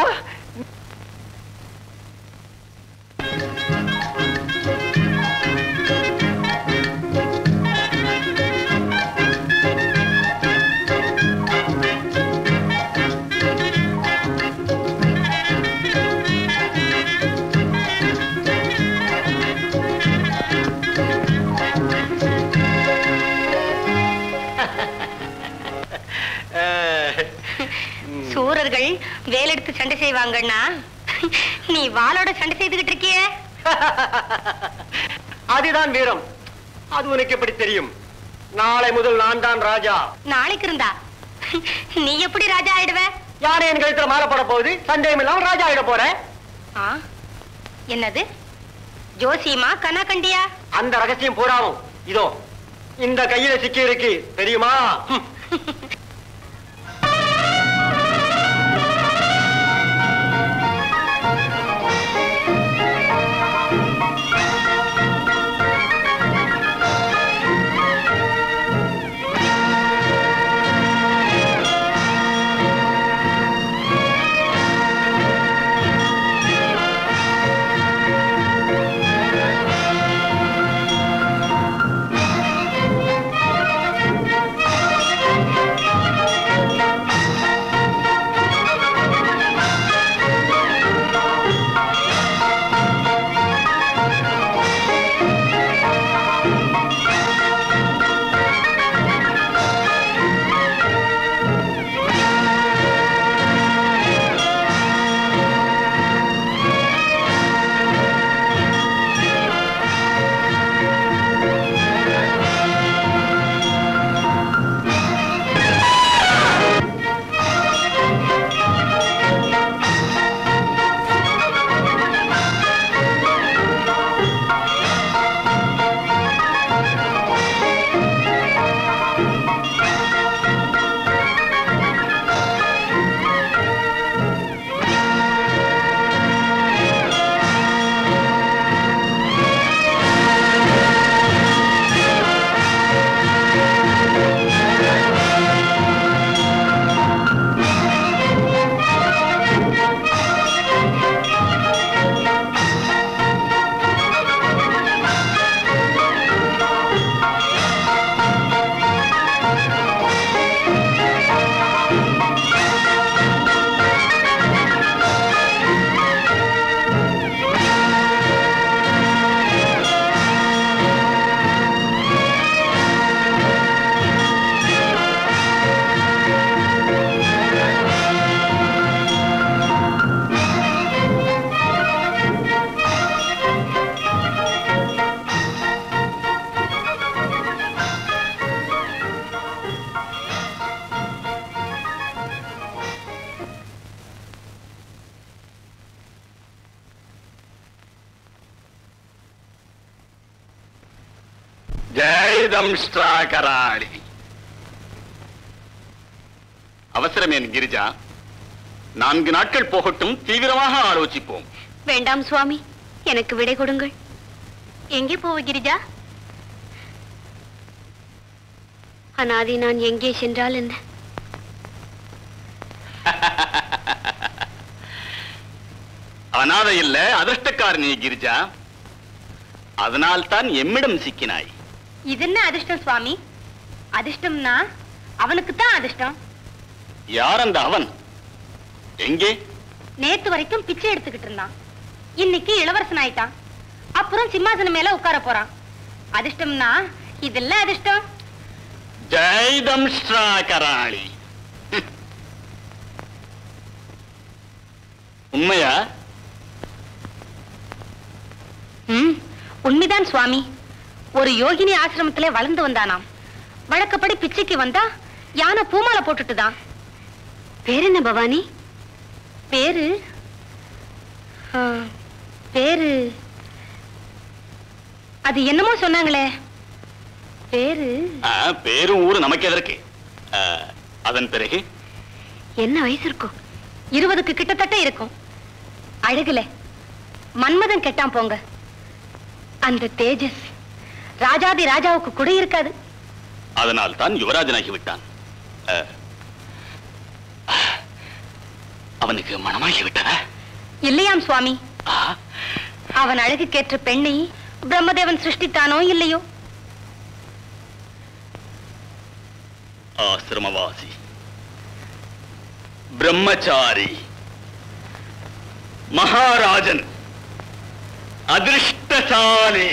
ஆ, சூரர்கள் வேலெடுத்து சண்டை செய்வாங்கன்னா நீ வாளோட சண்டை செய்துகிட்டு இருக்கியே அதுதான் வீரம் அது உனக்கு எப்படி தெரியும் நாளை முதல் நான் தான் ராஜா நாளைக்கு இருந்தா நீ எப்படி ராஜா ஆயிடுவ யானை என் கழுத்துல மாலை போட போகுது சந்தேகம் இல்லாம ராஜா ஆயிட போறேன் ஆ? என்னது ஜோசியமா கனா கண்டியா அந்த ரகசியம் பூராவும் இதோ இந்த கையில சிக்கி இருக்கு தெரியுமா ஹம். ஜெயதம்ஷ்டாகராளி அவசரமேன் கிரிஜா நான்கு நாட்கள் போகட்டும் தீவிரமாக ஆலோசிப்போம் வேண்டாம் சுவாமி எனக்கு விடை கொடுங்கள் எங்கே போவ கிரிஜா அனாதி நான் எங்கே சென்றால் என்ன அனாதை இல்ல அதிர்ஷ்டக்காரனி கிரிஜா அதனால் தான் எம்மிடம் சிக்கினாய் இது என்ன அதிர்ஷ்டம் சுவாமி அதிர்ஷ்டம்னா அவனுக்கு தான் அதிர்ஷ்டம் யார் அந்த அவன் எங்கே நேத்து வரைக்கும் பிச்சை எடுத்துக்கிட்டு இருந்தான் இன்னைக்கு இளவரசன் ஆயிட்டான் அப்புறம் சிம்மாசனம் மேல உட்கார போறான் அதிர்ஷ்டம்னா இதெல்லாம் அதிர்ஷ்டம் ஜெய்தம்ஷ்ரா கராளி உண்மையா ம், உண்மைதான் சுவாமி ஒரு யோகினி ஆசிரமத்திலே வளர்ந்து வந்தானாம் வழக்கப்படி பிச்சைக்கு வந்தா யானை பூமாலை போட்டுட்டுதான் பேர் என்ன பவானி பேரு ஆ, பேரு அது என்னமோ சொன்னாங்களே பேரு ஆ, பேரும் ஊரு நமக்கு எதற்கு ஆ, அதன் பிறகு என்ன வயசு இருக்கும் இருபதுக்கு கிட்டத்தட்ட இருக்கும் அழகுல மன்மதன் கெட்டான் போங்க அந்த தேஜஸ் ராஜாதி ராஜாவுக்கு கூட இருக்காது அதனால் தான் யுவராஜனாகி விட்டான் ஆ, அவனுக்கு மனமாகி விட்டதா இல்லையாம் சுவாமி ஆ, அவன் அழகுக்கேற்ற பெண்ணை பிரம்மதேவன் சிருஷ்டித்தானோ இல்லையோ ஆசிரமவாசி பிரம்மச்சாரி மகாராஜன் அதிர்ஷ்டசாலி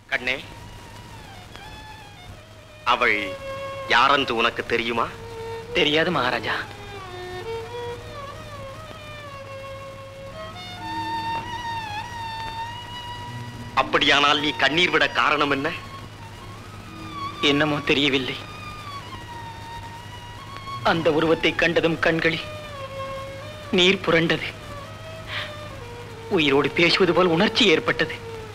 கண்ணே அவள் யாரென்று உனக்கு தெரியுமா தெரியாது மகாராஜா அப்படியானால் நீ கண்ணீர் விட காரணம் என்ன என்னமோ தெரியவில்லை அந்த உருவத்தை கண்டதும் கண்களில் நீர் புரண்டது உயிரோடு பேசுவது போல் உணர்ச்சி ஏற்பட்டது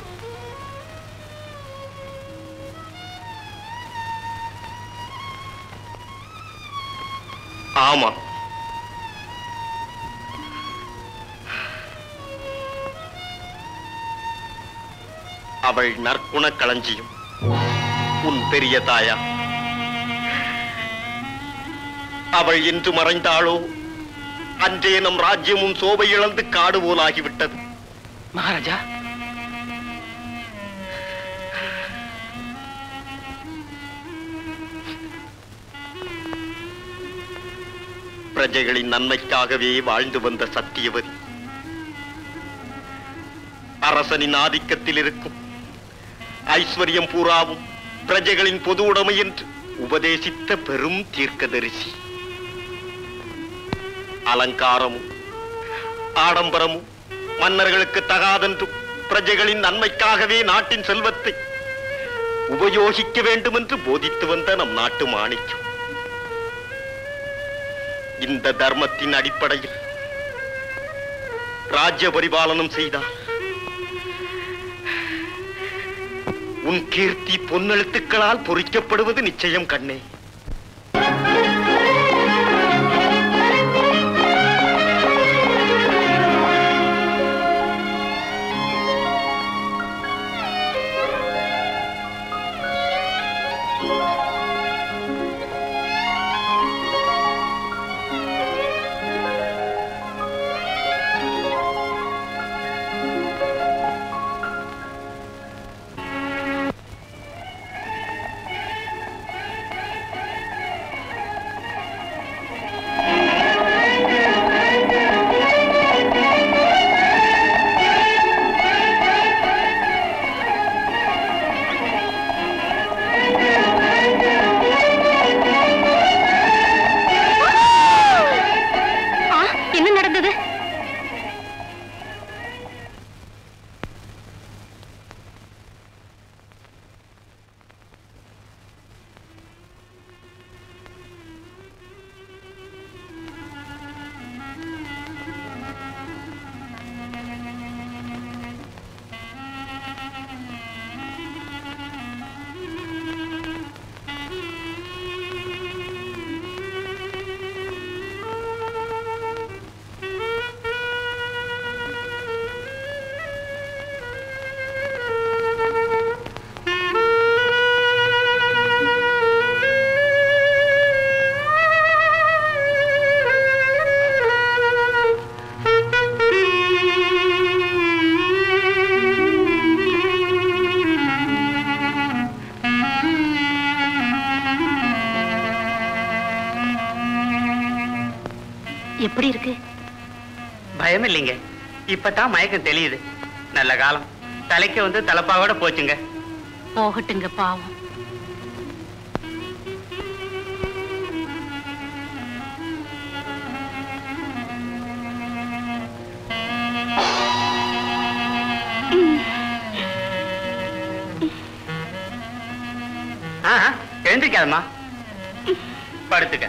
ஆமா அவள் நற்குண களஞ்சியம் உன் பெரிய தாயா அவள் என்று மறைந்தாளோ அன்றே நம் ராஜ்யமும் சோபை இழந்து காடு போலாகிவிட்டது மகாராஜா பிரஜைகளின் நன்மைக்காகவே வாழ்ந்து வந்த சத்தியவதி அரசனின் ஆதிக்கத்தில் இருக்கும் ஐஸ்வர்யம் பூராவும் பிரஜைகளின் பொது உடைமை என்று உபதேசித்த பெரும் தீர்க்கதரிசி அலங்காரமும் ஆடம்பரமும் மன்னர்களுக்கு தகாதென்றும் பிரஜைகளின் நன்மைக்காகவே நாட்டின் செல்வத்தை உபயோகிக்க வேண்டும் என்று போதித்து வந்த நம் நாட்டு மாணிக்கம் இந்த தர்மத்தின் அடிப்படையில் ராஜ்ய பரிபாலனம் செய்தார் உன் கீர்த்தி பொன்னெழுத்துக்களால் பொறிக்கப்படுவது நிச்சயம் கண்ணே ஆ, என்ன நடந்தது எப்படி இருக்கு பயம் இல்லைங்க இப்பதான் மயக்கம் தெரியுது நல்ல காலம் தலைக்கு வந்து தலப்பாவோட போச்சுங்க போகட்டுங்க பாவம் ஆஹா, எழுந்திருக்காதம்மா படுத்துக்க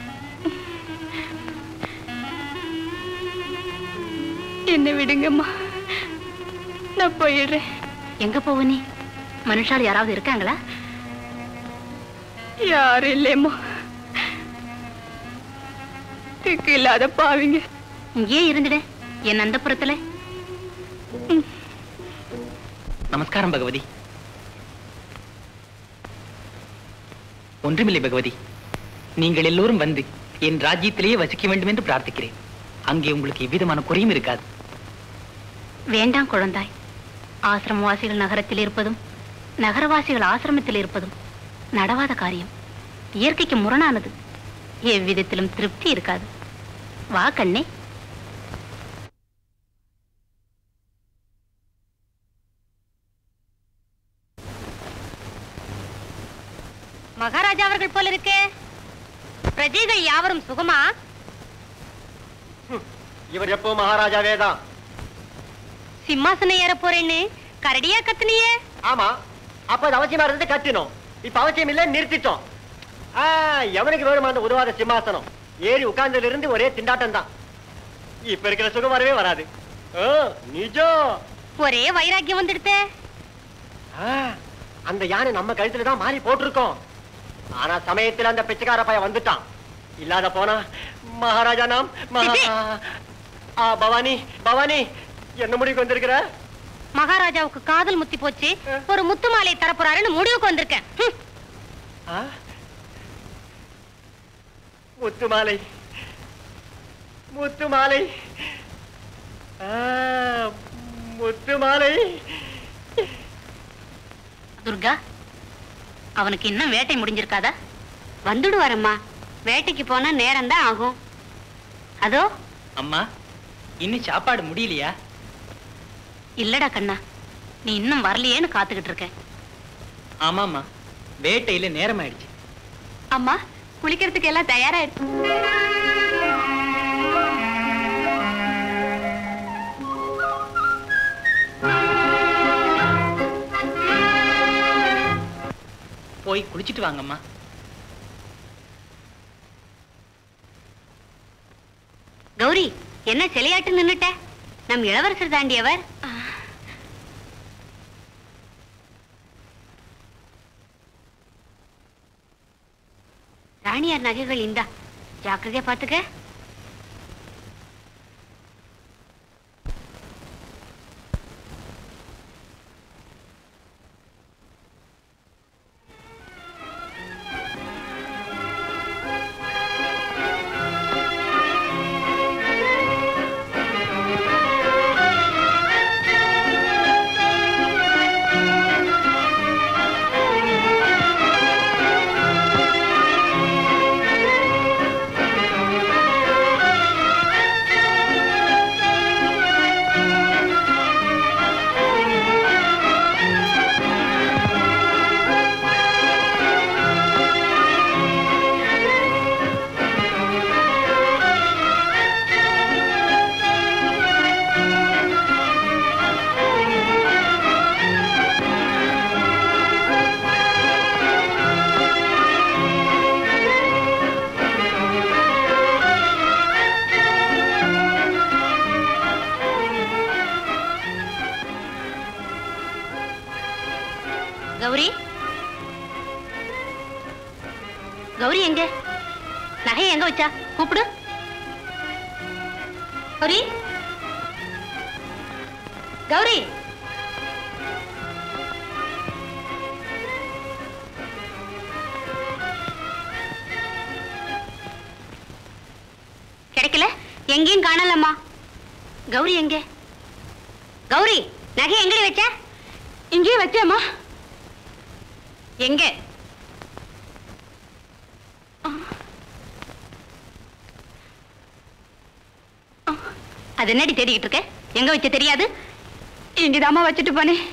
என்ன விடுங்கம்மா நான் போயிடுறேன் எங்க போவ நீ மனுஷால் யாராவது இருக்காங்களா யாரும் இல்லையம்மா திக்கு இல்லாத பாவிங்க இங்கே இருந்துட என் அந்த புறத்துல நமஸ்காரம் பகவதி ஒன்றுமில்லை பகவதி நீங்கள் எல்லோரும் வந்து என் ராஜ்யத்திலேயே வசிக்க வேண்டும் என்று பிரார்த்திக்கிறேன் அங்கே உங்களுக்கு எவ்விதமான குறையும் இருக்காது வேண்டாம் குழந்தாய் ஆசிரமவாசிகள் நகரத்தில் இருப்பதும் நகரவாசிகள் ஆசிரமத்தில் இருப்பதும் நடவாத காரியம் இயற்கைக்கு முரணானது எவ்விதத்திலும் திருப்தி இருக்காது வா கண்ணே மகாராஜா அவர்கள் போல இருக்கே பிரஜைகள் யாவரும் சுகமா இவர் எப்போ மகாராஜாவே தான் சிம்மாசனம் ஏற போறேன்னு கரடியா கத்துனியே ஆமா அப்ப அது அவசியமா இருந்தது கத்தினோம் இப்ப அவசியம் இல்ல நிறுத்திட்டோம் ஆ, எவனுக்கு வேணுமா அந்த உதவாத சிம்மாசனம் ஏறி உட்கார்ந்ததுல இருந்து ஒரே திண்டாட்டம் தான் இப்ப இருக்கிற சுகம் வரவே வராது ஓ, நிஜம் ஒரே வைராக்கியம் வந்துடுத்தே ஆ, அந்த யானை நம்ம கழுத்துல தான் மாறி போட்டிருக்கோம் ஆனா சமயத்துல அந்த பிச்சைக்கார பையன் வந்துட்டான் இல்லாத போனா மகாராஜா நாம் மகா- சிச்சி. ஆ, பவானி பவானி என்ன முடிவுக்கு வந்திருக்கிற மகாராஜாவுக்கு காதல் முத்தி போச்சு ஒரு முத்து மாலை தரப்போறாருன்னு முடிவுக்கு வந்திருக்கேன் ஹம். ஆ? முத்து மாலை முத்து மாலை ஆ, முத்து மாலை துர்கா அவனுக்கு இன்னும் வேட்டை முடிஞ்சிருக்காதா வந்துடுவாரம்மா வேட்டைக்கு போனா நேரம் தான் ஆகும் அதோ அம்மா இன்னும் சாப்பாடு முடியலையா இல்லடா கண்ணா நீ இன்னும் வரலையேன்னு காத்துக்கிட்டு இருக்க ஆமாம்மா வேட்டையில நேரம் ஆயிடுச்சு அம்மா குளிக்கிறதுக்கு எல்லாம் தயாராயிடுச்சு போய் குளிச்சிட்டு வாங்கம்மா கௌரி என்ன சிலையாட்டு நின்னுட்ட நம் இளவரசர் தாண்டியவர் ராணியார் நகைகள் இந்தா ஜாக்கிரதையா பாத்துக்க கௌரி கௌரி எங்க நகை எங்க வச்சா கூப்பிடு கௌரி கௌரி கிடைக்கல எங்கேயும் காணலம்மா கௌரி எங்க கௌரி நகை எங்கடி வச்ச இங்கேயே வச்சேம்மா எங்க அது என்னடி தேடிக்கிட்டு இருக்க எங்க வச்ச தெரியாது இங்கதாம்மா வச்சுட்டு போனேன்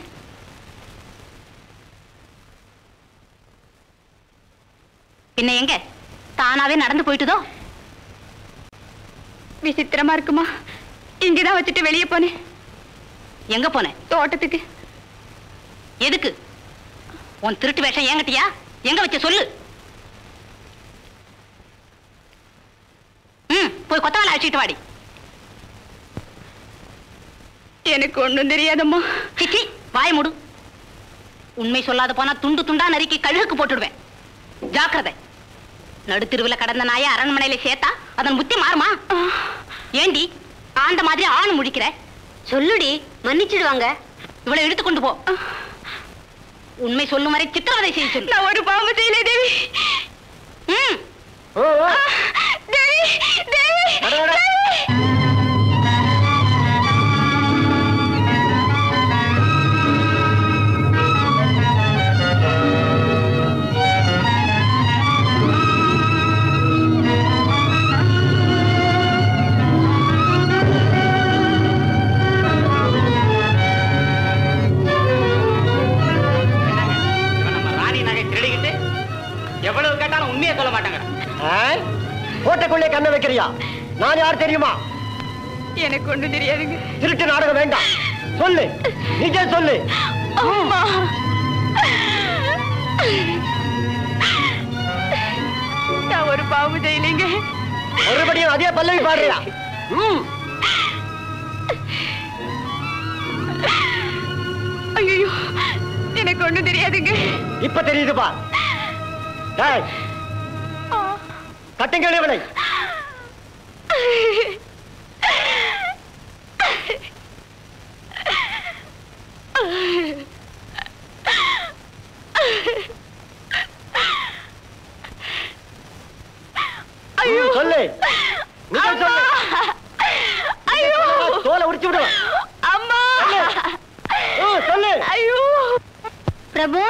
பின்ன எங்க தானாவே நடந்து போயிட்டுதோ விசித்திரமா இருக்குமா இங்கதான் வச்சுட்டு வெளியே போனேன் எங்க போனேன் தோட்டத்துக்கு எதுக்கு உன் திருட்டு வேஷம் ஏங்கட்டியா எங்க வச்ச சொல்லு ம் போய் கொத்தவலை அழைச்சிட்டு வாடி எனக்கு ஒண்ணும் தெரியாதம்மா சிச்சி வாய மூடு உண்மை சொல்லாத போனா துண்டு துண்டா நறுக்கி கழுகுக்கு போட்டுடுவேன் ஜாக்கிரதை நடுத்தெருவுல கடந்த நாயை அரண்மனையில சேர்த்தா அதன் புத்தி மாறுமா ஏண்டி ஆண்ட மாதிரி ஆண் முடிக்கிற சொல்லுடி மன்னிச்சிடுவாங்க இவளை எடுத்து கொண்டு போ உண்மை சொல்லும் வரை சித்திரவதை செய்ய சொல்லு நான் ஒரு பாம்பு செய்யல தேவி ம் ஓ, ஓ, தேவி தேவி வர, வர. இவன் நம்ம ராணி நகை திருடிக்கிட்டு கோட்டைக்குள்ளே கண்ணை வைக்கிறியா நான் யார் தெரியுமா எனக்கு ஒண்ணு தெரியாதுங்க திருட்டு நாடகம் வேண்டாம் சொல்லு நிஜம் சொல்லு அம்மா நான் ஒரு பாவு செய்யலைங்க மறுபடியும் அதே பல்லவி பாடுறியா ம் ஐயோ எனக்கு ஒண்ணு தெரியாதுங்க இப்ப தெரியுது பா டேய் கட்டுங்கள் இவனை ஐயோ சொல்லு நிஜம் சொல்லு ஐயோ தோலை உரிச்சு விடுவேன் அம்மா ம், சொல்லு ஐயோ பிரபு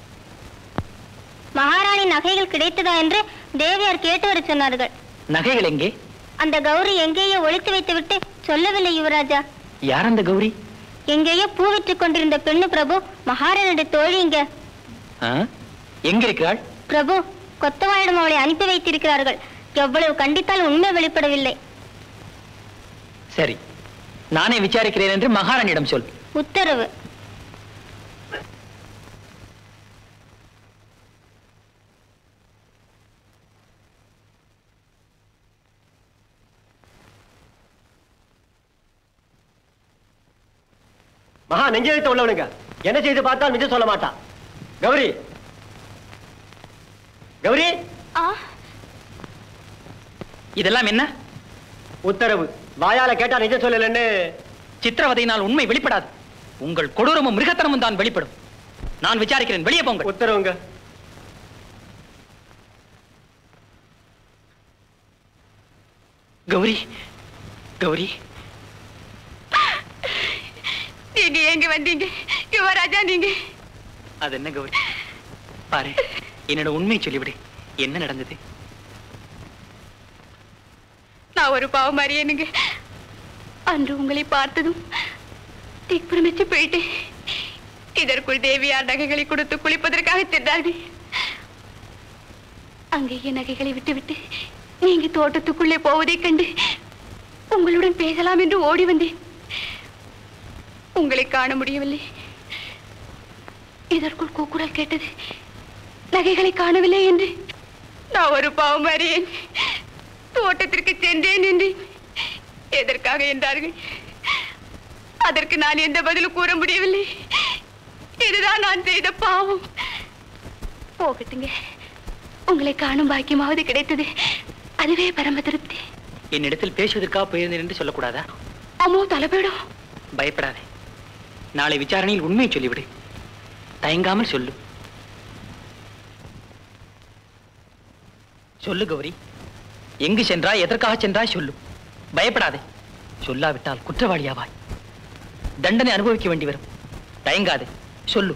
மகாராணி நகைகள் கிடைத்ததா என்று தேவியார் கேட்டு வர சொன்னார்கள் நகைகள் எங்கே அந்த கௌரி எங்கேயோ ஒளித்து வைத்துவிட்டு சொல்லவில்லை யுவராஜா யார் அந்த கௌரி எங்கேயோ பூ விற்றுக் கொண்டிருந்த பெண்ணு பிரபு மகாராணியுடைய தோழி இங்க ஆ? எங்க இருக்கிறாள் பிரபு கொத்தவாளிடம் அவளை அனுப்பி வைத்திருக்கிறார்கள் எவ்வளவு கண்டித்தால் உண்மை வெளிப்படவில்லை சரி நானே விசாரிக்கிறேன் என்று மகாராணியிடம் சொல் உத்தரவு மகா நெஞ்சு வைத்து உள்ளவனுங்க என்ன செய்து பார்த்தால் நிஜம் சொல்ல மாட்டான் கௌரி கௌரி இதெல்லாம் என்ன உத்தரவு வாயால கேட்டா நிஜம் சொல்லலன்னு சித்திரவதையினால் உண்மை வெளிப்படாது உங்கள் கொடூரமும் மிருகத்தனமும் தான் வெளிப்படும் நான் விசாரிக்கிறேன் வெளியே போங்க உத்தரவுங்க கௌரி கௌரி நீங்க எங்க வந்தீங்க யுவராஜா நீங்க அது என்ன கௌரி பாரு என்னோட உண்மையை சொல்லிவிடு என்ன நடந்தது நான் ஒரு பாவம் அறியனுங்க அன்று உங்களை பார்த்ததும் திக்புரமிச்சு போயிட்டேன் இதற்குள் தேவியார் நகைகளை கொடுத்து குளிப்பதற்காக சென்றார்கள் அங்கேயே நகைகளை விட்டுவிட்டு நீங்க தோட்டத்துக்குள்ளே போவதைக் கண்டு உங்களுடன் பேசலாம் என்று ஓடி வந்தேன் உங்களை காண முடியவில்லை இதற்குள் கூக்குரல் கேட்டது நகைகளை காணவில்லை என்று நான் ஒரு பாவம் அறியேன் தோட்டத்திற்கு சென்றேன் என்று எதற்காக என்றார்கள் அதற்கு நான் எந்த பதிலும் கூற முடியவில்லை இதுதான் நான் செய்த பாவம் போகட்டுங்க உங்களை காணும் பாக்கியமாவது கிடைத்தது அதுவே பரம திருப்தி என்னிடத்தில் பேசுவதற்காக போயிருந்தேன் என்று சொல்லக்கூடாதா அம்மோ தலைபேடும் பயப்படாதே நாளை விசாரணையில் உண்மையை சொல்லிவிடு தயங்காமல் சொல்லு சொல்லு கௌரி எங்கு சென்றாய் எதற்காக சென்றாய் சொல்லு பயப்படாதே சொல்லாவிட்டால் குற்றவாளியாவாய் தண்டனை அனுபவிக்க வேண்டி வரும் தயங்காதே சொல்லு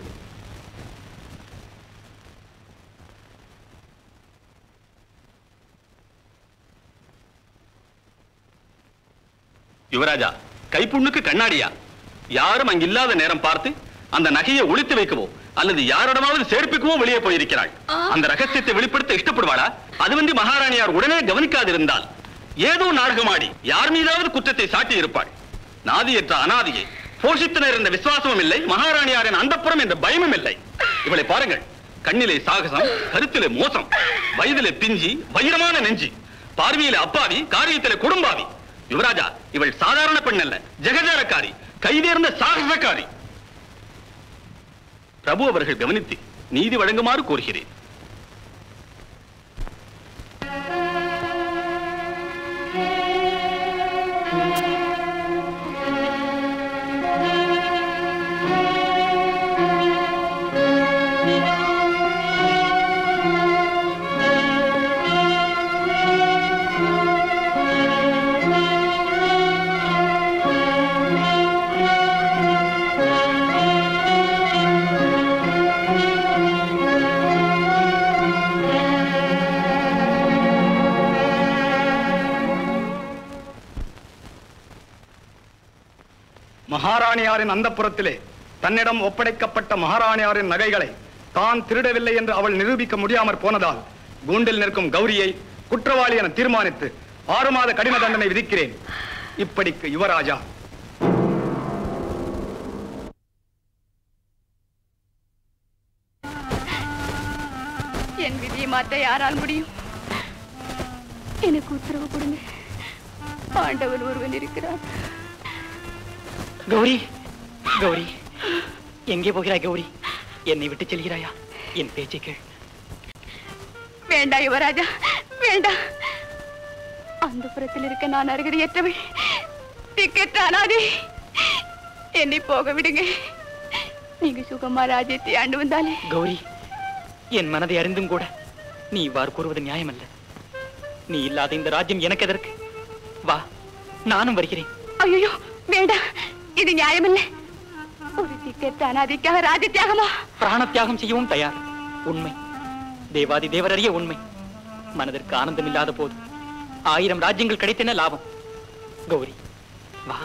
யுவராஜா கைப்புண்ணுக்கு கண்ணாடியா யாரும் அங்கில்லாத நேரம் பார்த்து அந்த நகையை ஒளித்து வைக்கவோ அல்லது யாரிடமாவது சேர்ப்பிக்கவோ வெளியே போயிருக்கிறாள் அந்த ரகசியத்தை வெளிப்படுத்த இஷ்டப்படுவாளா அதுவன்றி மகாராணியார் உடனே கவனிக்காதிருந்தால் ஏதோ நாடகமாடி யார் மீதாவது குற்றத்தை சாட்டி இருப்பாள் நாதியற்ற அனாதியை போஷித்தனர் என்ற விசுவாசமும் இல்லை மகாராணியாரின் அந்தப்புறம் என்ற பயமும் இல்லை இவளை பாருங்கள் கண்ணிலே சாகசம் கருத்திலே மோசம் வயதிலே பிஞ்சி வைரமான நெஞ்சி பார்வையிலே அப்பாவி காரியத்திலே குடும்பாவி யுவராஜா இவள் சாதாரண பெண் அல்ல ஜெகஜாரக்காரி கைதேர்ந்த சாகசக்காரி பிரபு அவர்கள் கவனித்து நீதி வழங்குமாறு கோருகிறேன் மகாராணியாரின் அந்தப்புறத்திலே தன்னிடம் ஒப்படைக்கப்பட்ட மகாராணியாரின் நகைகளை தான் திருடவில்லை என்று அவள் நிரூபிக்க முடியாமற் போனதால் கூண்டில் நிற்கும் கௌரியை குற்றவாளி என தீர்மானித்து ஆறு மாத கடின தண்டனை விதிக்கிறேன் இப்படிக்கு யுவராஜா என் விதியை மாற்ற யாரால் முடியும் எனக்கு உத்தரவு கொடுங்க ஆண்டவன் ஒருவன் இருக்கிறான் கௌரி கௌரி எங்கே போகிறாய் கௌரி என்னை விட்டு செல்கிறாயா என் பேச்சை கேள் வேண்டாம் யுவராஜா வேண்டாம் அந்த புறத்தில் இருக்க நான் அருகதையற்றவள் திக்கற்ற அனாதை என்னை போக விடுங்க நீங்க சுகமா ராஜ்யத்தை ஆண்டு வந்தாலே கௌரி என் மனதை அறிந்தும் கூட நீ இவ்வாறு கூறுவது நியாயமல்ல நீ இல்லாத இந்த ராஜ்யம் எனக்கு எதற்கு வா நானும் வருகிறேன் ஐயோ வேண்டாம் இது நியாயமில்லை ஒரு திக்கற்ற அனாதைக்காக ராஜ தியாகமா பிராண தியாகம் செய்யவும் தயார் உண்மை தேவாதி தேவரறிய உண்மை மனதிற்கு ஆனந்தம் இல்லாத போது ஆயிரம் ராஜ்யங்கள் கிடைத்தன லாபம் கௌரி வா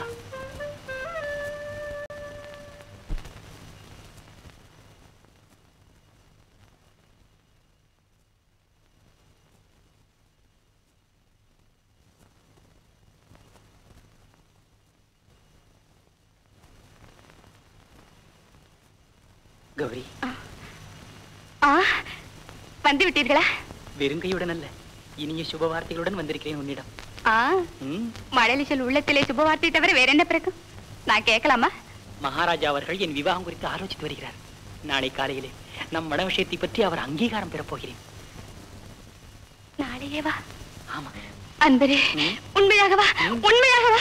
கௌரி ஆ வந்து விட்டீர்களா வெறுங்கையுடன் அல்ல இனிய சுப வார்த்தைகளுடன் வந்திருக்கிறேன் உன்னிடம் ஆ ம், மழலிசல் உள்ளத்திலே சுபவார்த்தை தவிர வேற என்ன பிறக்கும் நான் கேட்கலாமா மகாராஜா அவர்கள் என் விவாகம் குறித்து ஆலோசித்து வருகிறார் நாளை காலையிலே நம் மன விஷயத்தை பற்றி அவர் அங்கீகாரம் பெறப் போகிறேன் நாளையே வா ஆமா அன்பரே உண்மையாகவா உண்மையாகவா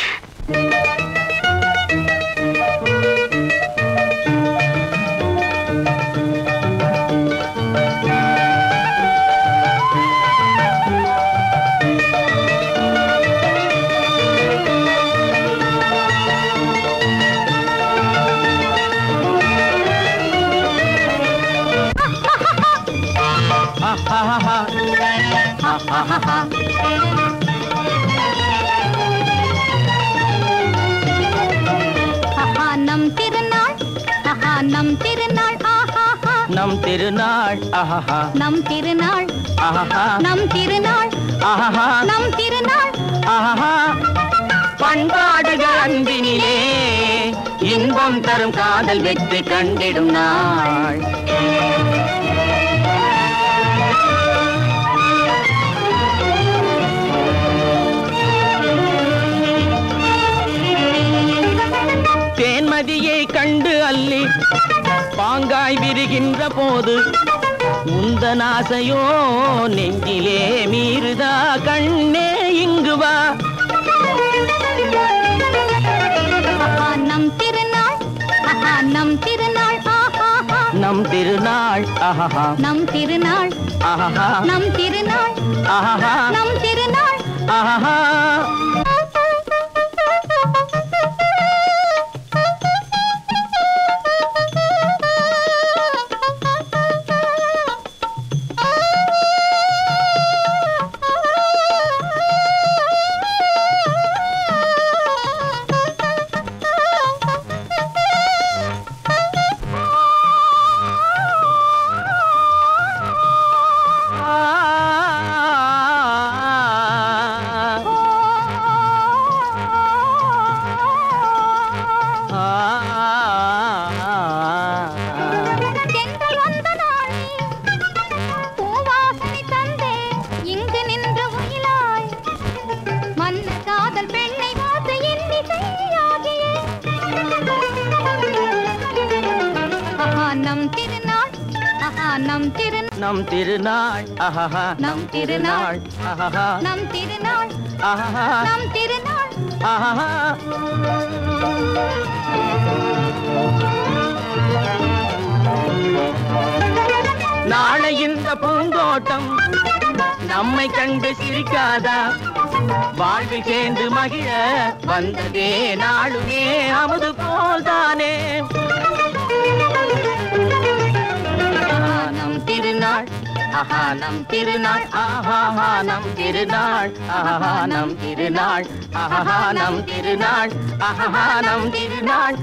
ஆஹா, நம் திருநாள் ஆஹா, நம் திருநாள் ஆஹாஹா. நம் திருநாள் ஆஹா நம் திருநாள் ஆஹா நம் திருநாள் ஆஹா நம் திருநாள் ஆஹா பண்பாடுகள் அன்பினிலே இன்பம் தரும் காதல் வெற்றி கண்டிடும் நாள் தேன்மதியை கண்டு அள்ளி பாங்காய் விரிகின்ற போது உந்தன் ஆசையோ நெஞ்சிலே மீறுதா கண்ணே இங்கு வா ஆஹா, நம் திருநாள் ஆஹா, நம் திருநாள் ஆஹாஹா. நம் திருநாள் ஆஹா நம் திருநாள் ஆஹா நம் திருநாள் ஆஹா நம் திருநாள் ஆஹா தென்றல் வந்த நாளே பூவாசனை தந்தே இங்கு நின்ற உயிலாய் மன்னர் காதல் பெண்ணை வாச இன்னிசையாகியே ஆஹா நம் திருநாள் ஆஹா நம் திரு நம் திருநாள் ஆஹா நம் திருநாள் ஆஹா நம் திருநாள் ஆஹா நம் திருநாள் ஆஹா நாளை இந்த பூந்தோட்டம் நம்மை கண்டு சிரிக்காதா வாழ்வில் சேர்ந்து மகிழ வந்ததே நாளுமே அமுது போல்தானே ஆஹா, நம் திருநாள் ஆஹா நம் திருநாள் ஆஹா நம் திருநாள் ஆஹா நம் திருநாள் ஆஹா நம் திருநாள் ஆஹா நம் திருநாள்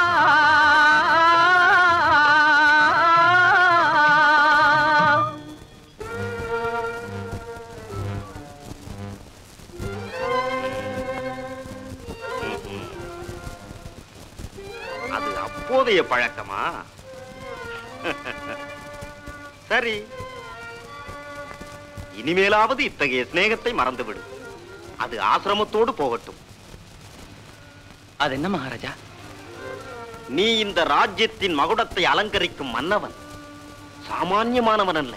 ஆஹா பழக்கமா சரி இனிமேலாவது இத்தகைய சிநேகத்தை மறந்துவிடு அது ஆசிரமத்தோடு போகட்டும் அது என்ன மகாராஜா நீ இந்த ராஜ்யத்தின் மகுடத்தை அலங்கரிக்கும் மன்னவன் சாமானியமானவன் அல்ல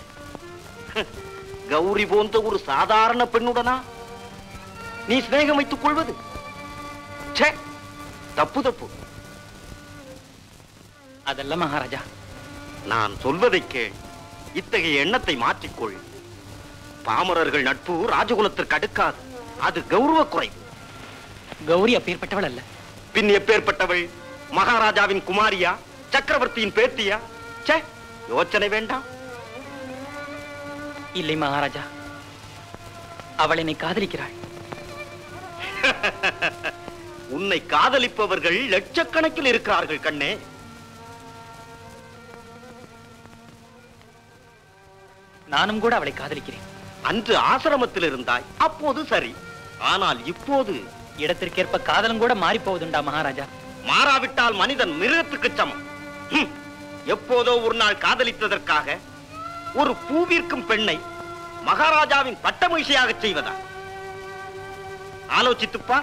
கௌரி போன்ற ஒரு சாதாரண பெண்ணுடனா நீ சிநேகம் வைத்துக் கொள்வது ச்சே, தப்பு தப்பு அதல்ல மகாராஜா நான் சொல்வதை கேள் இத்தகைய எண்ணத்தை மாற்றிக்கொள் பாமரர்கள் நட்பு ராஜகுலத்திற்கு அடுக்காது அது கௌரவ குறைவு கௌரி அப்பேற்பட்டவள் அல்ல பின் எப்பேற்பட்டவள் மகாராஜாவின் குமாரியா சக்கரவர்த்தியின் பேத்தியா ச்சே யோசனை வேண்டாம் இல்லை மகாராஜா அவள் என்னை காதலிக்கிறாள் உன்னை காதலிப்பவர்கள் லட்சக்கணக்கில் இருக்கிறார்கள் கண்ணே நானும் கூட அவளை காதலிக்கிறேன் அன்று ஆசிரமத்தில் இருந்தாய் அப்போது சரி ஆனால் இப்போது இடத்திற்கேற்ப காதலும் கூட மாறி போவதுண்டா மகாராஜா மாறாவிட்டால் மனிதன் மிருகத்துக்கு சமம் ஹம். எப்போதோ ஒரு நாள் காதலித்ததற்காக ஒரு பூவிற்கும் பெண்ணை மகாராஜாவின் பட்டமகிழ்ச்சியாக செய்வதா ஆலோசித்துப்பா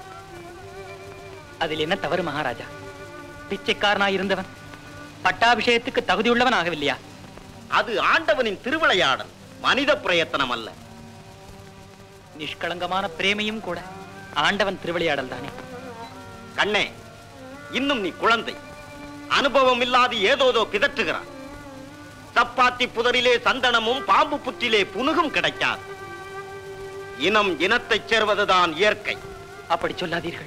அதில் என்ன தவறு மகாராஜா பிச்சைக்காரனாய் இருந்தவன் பட்டாபிஷேகத்துக்கு தகுதியுள்ளவன் ஆகவில்லையா அது ஆண்டவனின் திருவிளையாடல் மனித பிரயத்தனம் அல்ல நிஷ்களங்கமான பிரேமையும் கூட ஆண்டவன் திருவிளையாடல் தானே கண்ணே இன்னும் நீ குழந்தை அனுபவம் இல்லாது ஏதோதோ பிதற்றுகிறார் சப்பாத்தி புதரிலே சந்தனமும் பாம்பு புற்றிலே புனுகும் கிடைக்காது இனம் இனத்தைச் சேர்வதுதான் இயற்கை அப்படி சொல்லாதீர்கள்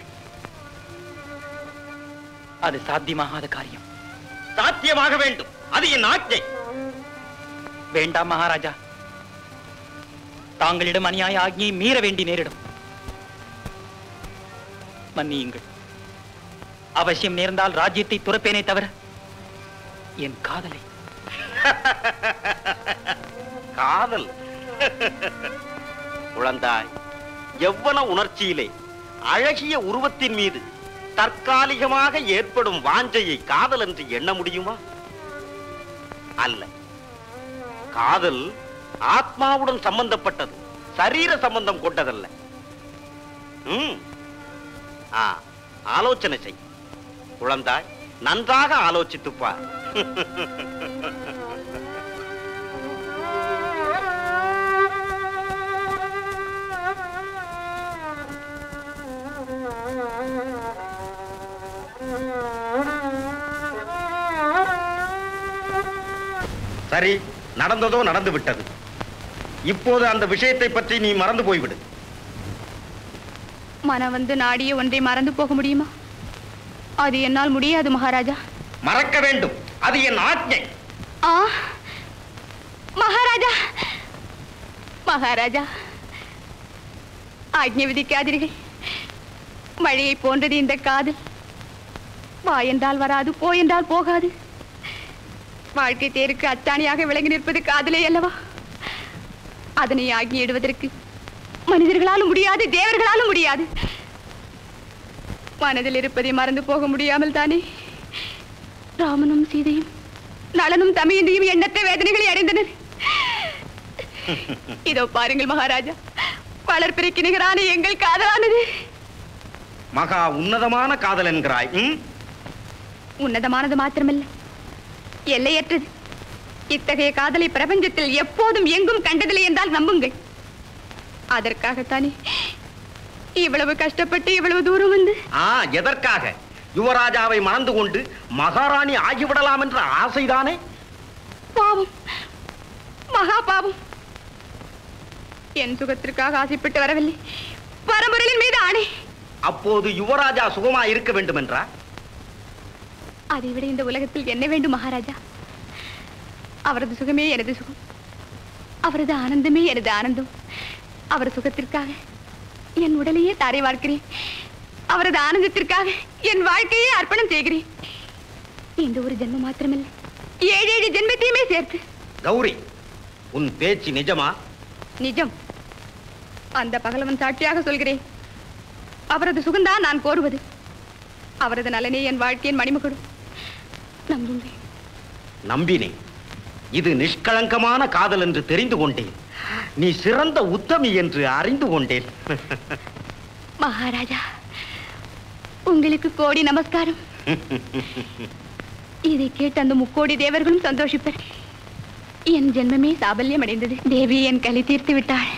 அது சாத்தியமாகாத காரியம் சாத்தியமாக வேண்டும் அது என் ஆட்சை வேண்டாம் மகாராஜா தாங்களிடம் அநியாய ஆக்ஞையை மீற வேண்டி நேரிடும் மன்னியுங்கள் அவசியம் நேர்ந்தால் ராஜ்யத்தை துறப்பேனே தவிர என் காதலை காதல் குழந்தாய் எவ்வன உணர்ச்சியிலே அழகிய உருவத்தின் மீது தற்காலிகமாக ஏற்படும் வாஞ்சையை காதல் என்று எண்ண முடியுமா அல்ல காதல் ஆத்மாவுடன் சம்பந்தப்பட்டது சரீர சம்பந்தம் கொண்டதல்ல ம். ஆ, ஆலோசனை செய் குழந்தாய் நன்றாக ஆலோசித்துப் பார் சரி நடந்ததோ நடந்து விட்டது இப்போது அந்த விஷயத்தை பற்றி நீ மறந்து போய்விடு மனம் வந்து நாடிய ஒன்றை மறந்து போக முடியுமா அது என்னால் முடியாது மகாராஜா மறக்க வேண்டும் அது என் ஆജ്ഞை ஆ மகாராஜா மகாராஜா ஆக்ஞை விதிக்காதீர்கள் மழையை போன்றது இந்த காதல் வா என்றால் வராது போ என்றால் போகாது வாழ்க்கை தேருக்கு அத்தாணியாக விளங்கி நிற்பது காதலே அல்லவா அதனை ஆகியிடுவதற்கு மனிதர்களாலும் முடியாது தேவர்களாலும் முடியாது மனதில் இருப்பதை மறந்து போக முடியாமல் தானே ராமனும் சீதையும் நலனும் தமையந்தியும் எண்ணற்ற வேதனைகளை அடைந்தனர் இதோ பாருங்கள் மகாராஜா வளர்ப்பிறைக்கு நிகரான எங்கள் காதலானது மகா உன்னதமான காதல் என்கிறாய் ம்? உன்னதமானது மாத்திரமல்ல எல்லையற்றது இத்தகைய காதலை பிரபஞ்சத்தில் எப்போதும் எங்கும் கண்டதில்லை என்றால் நம்புங்கள் அதற்காகத்தானே இவ்வளவு கஷ்டப்பட்டு இவ்வளவு தூரம் வந்து ஆ எதற்காக யுவராஜாவை மணந்து கொண்டு மகாராணி ஆகிவிடலாம் என்ற ஆசைதானே பாவம் மகா பாவம் என் சுகத்திற்காக ஆசைப்பட்டு வரவில்லை பரம்பொருளின் மீது ஆணை அப்போது யுவராஜா சுகமா இருக்க வேண்டும் என்றா அதை விட இந்த உலகத்தில் என்ன வேண்டும் மகாராஜா அவரது சுகமே எனது சுகம் அவரது ஆனந்தமே எனது ஆனந்தம் அவர் சுகத்திற்காக என் உடலையே தாரை வார்க்கிறேன் அவரது ஆனந்தத்திற்காக என் வாழ்க்கையே அர்ப்பணம் செய்கிறேன் இந்த ஒரு ஜென்மம் மாத்திரமல்ல ஏழு ஏழு ஜென்மத்தையுமே சேர்த்து கௌரி உன் பேச்சு நிஜமா நிஜம் அந்த பகலவன் சாட்சியாக சொல்கிறேன் அவரது சுகம்தான் நான் கோருவது அவரது நலனே என் வாழ்க்கையின் மணிமகுடம் நம்புங்கள் நம்பினேன் இது நிஷ்களங்கமான காதல் என்று தெரிந்து கொண்டேன் நீ சிறந்த உத்தமி என்று அறிந்து கொண்டேன் மகாராஜா உங்களுக்கு கோடி நமஸ்காரம் இதை கேட்டு அந்த முக்கோடி தேவர்களும் சந்தோஷிப்பர் என் ஜென்மமே சாபல்யம் அடைந்தது தேவி என் கலி தீர்த்து விட்டாள்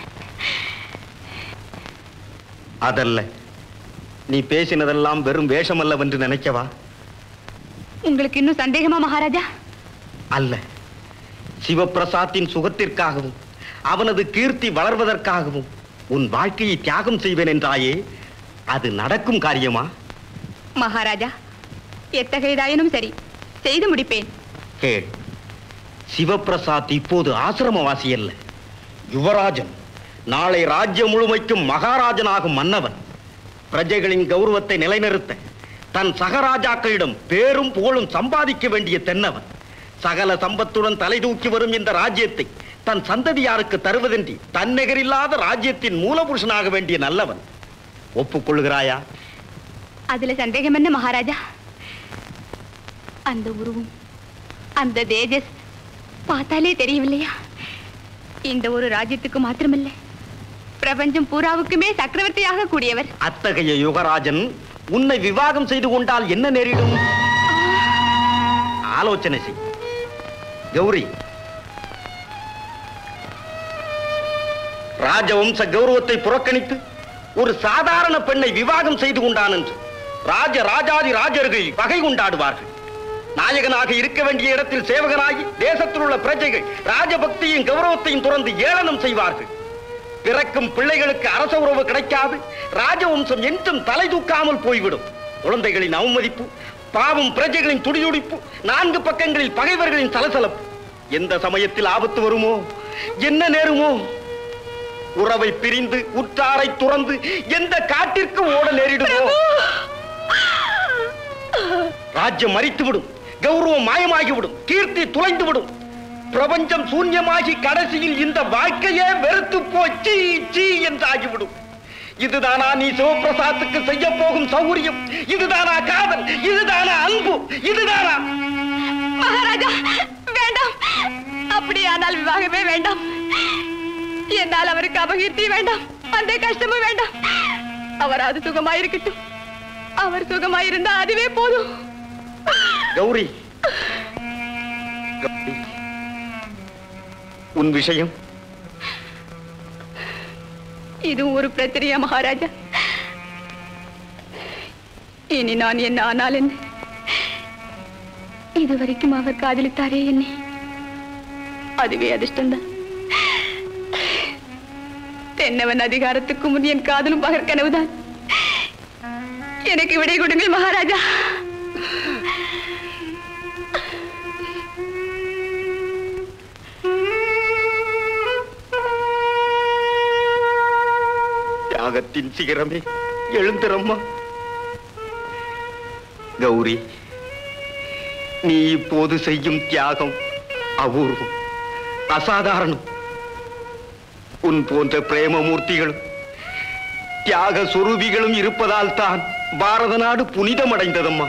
அதல்ல நீ பேசினதெல்லாம் வெறும் வேஷமல்லவென்று நினைக்கவா உங்களுக்கு இன்னும் சந்தேகமா மகாராஜா அல்ல சிவபிரசாத்தின் சுகத்திற்காகவும் அவனது கீர்த்தி வளர்வதற்காகவும் உன் வாழ்க்கையை தியாகம் செய்வேன் என்றாயே அது நடக்கும் காரியமா மகாராஜா எத்தகையதாயினும் சரி செய்து முடிப்பேன் கேள் சிவபிரசாத் இப்போது ஆசிரமவாசி அல்ல யுவராஜன் நாளை ராஜ்யம் முழுமைக்கும் மகாராஜனாகும் மன்னவன் பிரஜைகளின் கௌரவத்தை நிலைநிறுத்த தன் சகராஜாக்களிடம் பேரும் புகழும் சம்பாதிக்க வேண்டிய தென்னவன் சகல சம்பத்துடன் தலை தூக்கி வரும் இந்த ராஜ்யத்தை தன் சந்ததியாருக்கு தருவதன்றி தன்னிகரில்லாத ராஜ்யத்தின் மூலபுருஷனாக வேண்டிய நல்லவன் ஒப்புக்கொள்கிறாயா அதுல சந்தேகம் என்ன மகாராஜா அந்த உருவம் அந்த தேஜஸ் பார்த்தாலே தெரியவில்லையா இந்த ஒரு ராஜ்யத்துக்கு மாத்திரமல்ல பிரபஞ்சம் பூராவுக்குமே சக்கரவர்த்தியாக கூடியவர் அத்தகைய யுகராஜன் உன்னை விவாகம் செய்து கொண்டால் என்ன நேரிடும் ஆலோசனை செய் கௌரி ராஜவம்ச கௌரவத்தை புறக்கணித்து ஒரு சாதாரண பெண்ணை விவாகம் செய்து கொண்டான் என்று ராஜ ராஜாதி ராஜர்கள் பகை கொண்டாடுவார்கள் நாயகனாக இருக்க வேண்டிய இடத்தில் சேவகனாகி தேசத்தில் உள்ள பிரஜைகள் ராஜபக்தியும் கௌரவத்தையும் துறந்து ஏளனம் செய்வார்கள் பிறக்கும் பிள்ளைகளுக்கு அரச உறவு கிடைக்காது ராஜவம்சம் என்றும் தலை தூக்காமல் போய்விடும் குழந்தைகளின் அவமதிப்பு பாவம் பிரஜைகளின் துடிதுடிப்பு நான்கு பக்கங்களில் பகைவர்களின் சலசலப்பு எந்த சமயத்தில் ஆபத்து வருமோ என்ன நேருமோ உறவை பிரிந்து உற்றாரை துறந்து எந்த காட்டிற்கு ஓட நேரிடுமோ ராஜ்யம் மறித்துவிடும் கௌரவம் மாயமாகிவிடும் கீர்த்தி துளைந்து விடும் பிரபஞ்சம் சூன்யமாகி கடைசியில் இந்த வாழ்க்கையே வெறுத்து போச்சு சீ என்றாகிவிடும் இதுதானா நீ சிவபிரசாத்துக்கு செய்ய போகும் சௌகரியம் இதுதானா காதல் இதுதானா அன்பு இதுதானா மகாராஜா வேண்டாம் அப்படியானால் விவாகமே வேண்டாம் என்னால் அவருக்கு அபகீர்த்தி வேண்டாம் அந்த கஷ்டமும் வேண்டாம் அவராது சுகமாயிருக்கட்டும் அவர் சுகமாயிருந்தா அதுவே போதும் கௌரி கௌரி உன் விஷயம் இது ஒரு பிரச்சனையா மகாராஜா இனி நான் என்ன ஆனால் என்ன இதுவரைக்கும் அவர் காதலித்தாரே என்னை அதுவே அதிர்ஷ்டம்தான் தென்னவன் அதிகாரத்துக்கு முன் என் காதலும் பகற்கனவுதான் எனக்கு விடை கொடுங்கள் மகாராஜா தியாகத்தின் சிகரமே எழுந்திரம்மா கௌரி நீ இப்போது செய்யும் தியாகம் அபூர்வம் அசாதாரணம் உன் போன்ற பிரேமமூர்த்திகளும் தியாக சுரூபிகளும் இருப்பதால் தான் பாரத நாடு புனிதமடைந்ததம்மா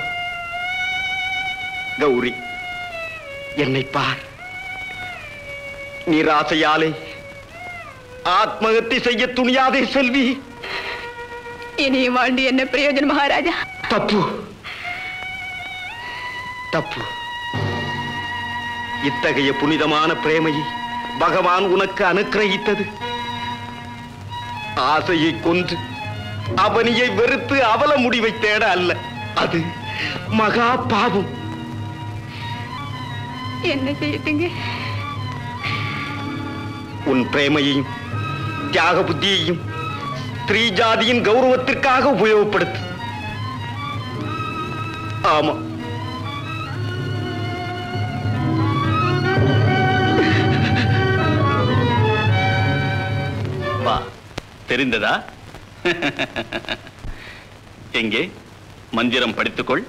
கௌரி என்னை பார் நிராசையாலே ஆத்மஹத்தி செய்ய துணியாதே செல்வி இனியும் வாழ்ந்து என்ன பிரயோஜனம் மகாராஜா தப்பு தப்பு இத்தகைய புனிதமான பிரேமையை பகவான் உனக்கு அனுக்கிரகித்தது ஆசையை கொன்று அவனியை வெறுத்து அவல முடிவை தேட அல்ல அது மகா பாவம் என்ன செய்யட்டுங்க உன் பிரேமையையும் தியாக புத்தியையும் ஸ்திரீ ஜாதியின் கௌரவத்திற்காக உபயோகப்படுத்து ஆமா வா தெரிந்ததா எங்கே மந்திரம் படித்துக்கொள்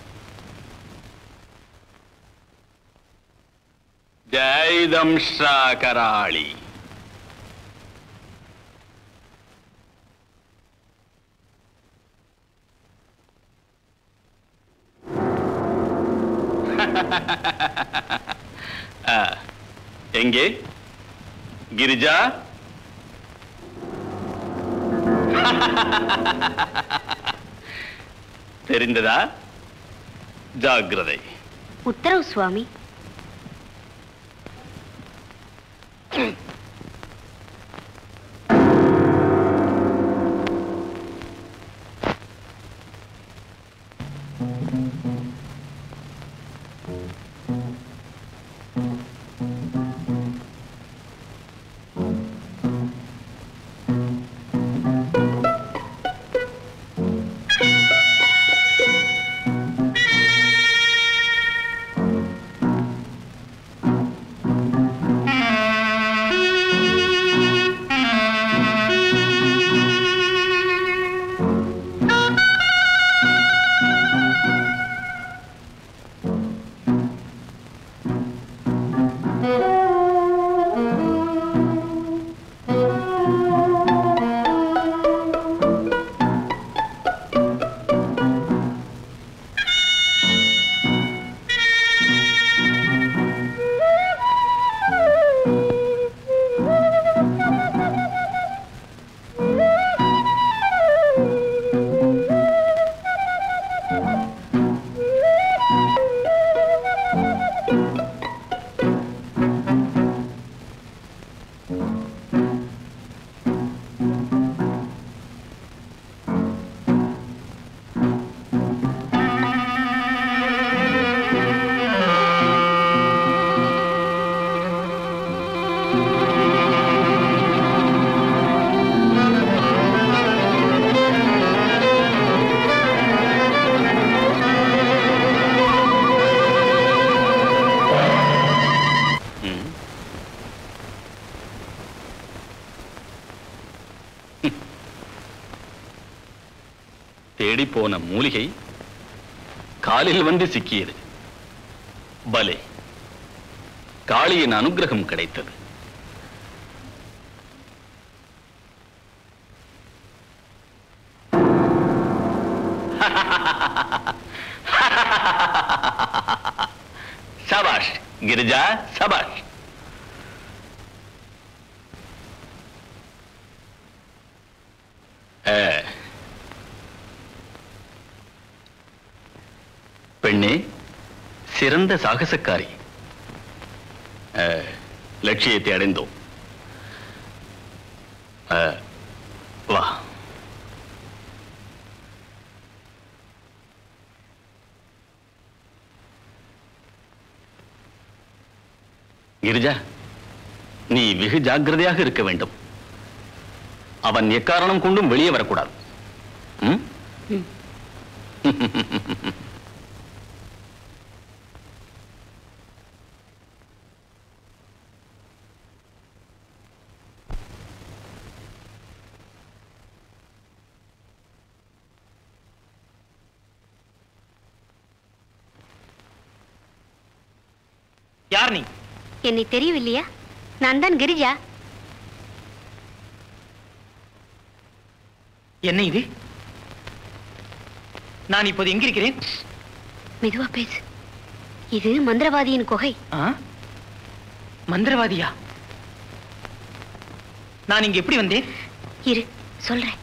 ஜெய்தம்ஷா கராளி ஆ, எங்கே கிரிஜா தெரிந்ததா ஜாக்கிரதை உத்தரவு சுவாமி தேடி போன மூலிகை காலில் வந்து சிக்கியது பலே காளியின் அனுக்கிரகம் கிடைத்தது சபாஷ் கிரிஜா சபாஷ் ஆ. பெண்ணே சிறந்த சாகசக்காரி ஆ, லட்சியத்தை அடைந்தோம் ஆ, வா கிரிஜா நீ வெகு ஜாக்கிரதையாக இருக்க வேண்டும் அவன் எக்காரணம் கொண்டும் வெளியே வரக்கூடாது ம்? யார் நீ என்னை தெரியவில்லையா நான் தான் கிரிஜா என்ன இது நான் இப்போது எங்கிருக்கிறேன் மெதுவா பேசு இது மந்திரவாதியின் குகை ஆ? மந்திரவாதியா நான் இங்க எப்படி வந்தேன் இரு சொல்றேன்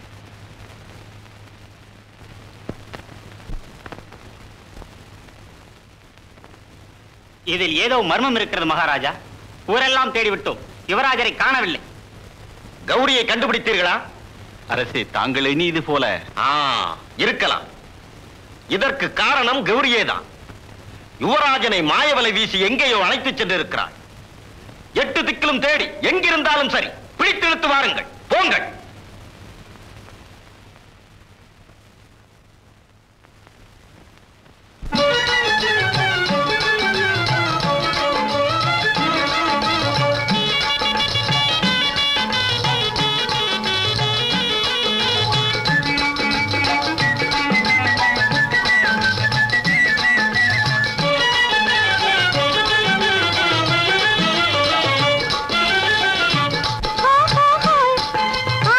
இதில் ஏதோ மர்மம் இருக்கிறது மகாராஜா ஊரெல்லாம் தேடிவிட்டோம் யுவராஜரை காணவில்லை கௌரியை கண்டுபிடித்தீர்களா அரசே தாங்கள் எண்ணியது போல ஆ இருக்கலாம் இதற்கு காரணம் கௌரியேதான் யுவராஜனை மாயவலை வீசி எங்கேயோ அழைத்துச் சென்றிருக்கிறார் எட்டு திக்கிலும் தேடி எங்கிருந்தாலும் சரி பிடித்தெடுத்து வாருங்கள் போங்கள் ஆ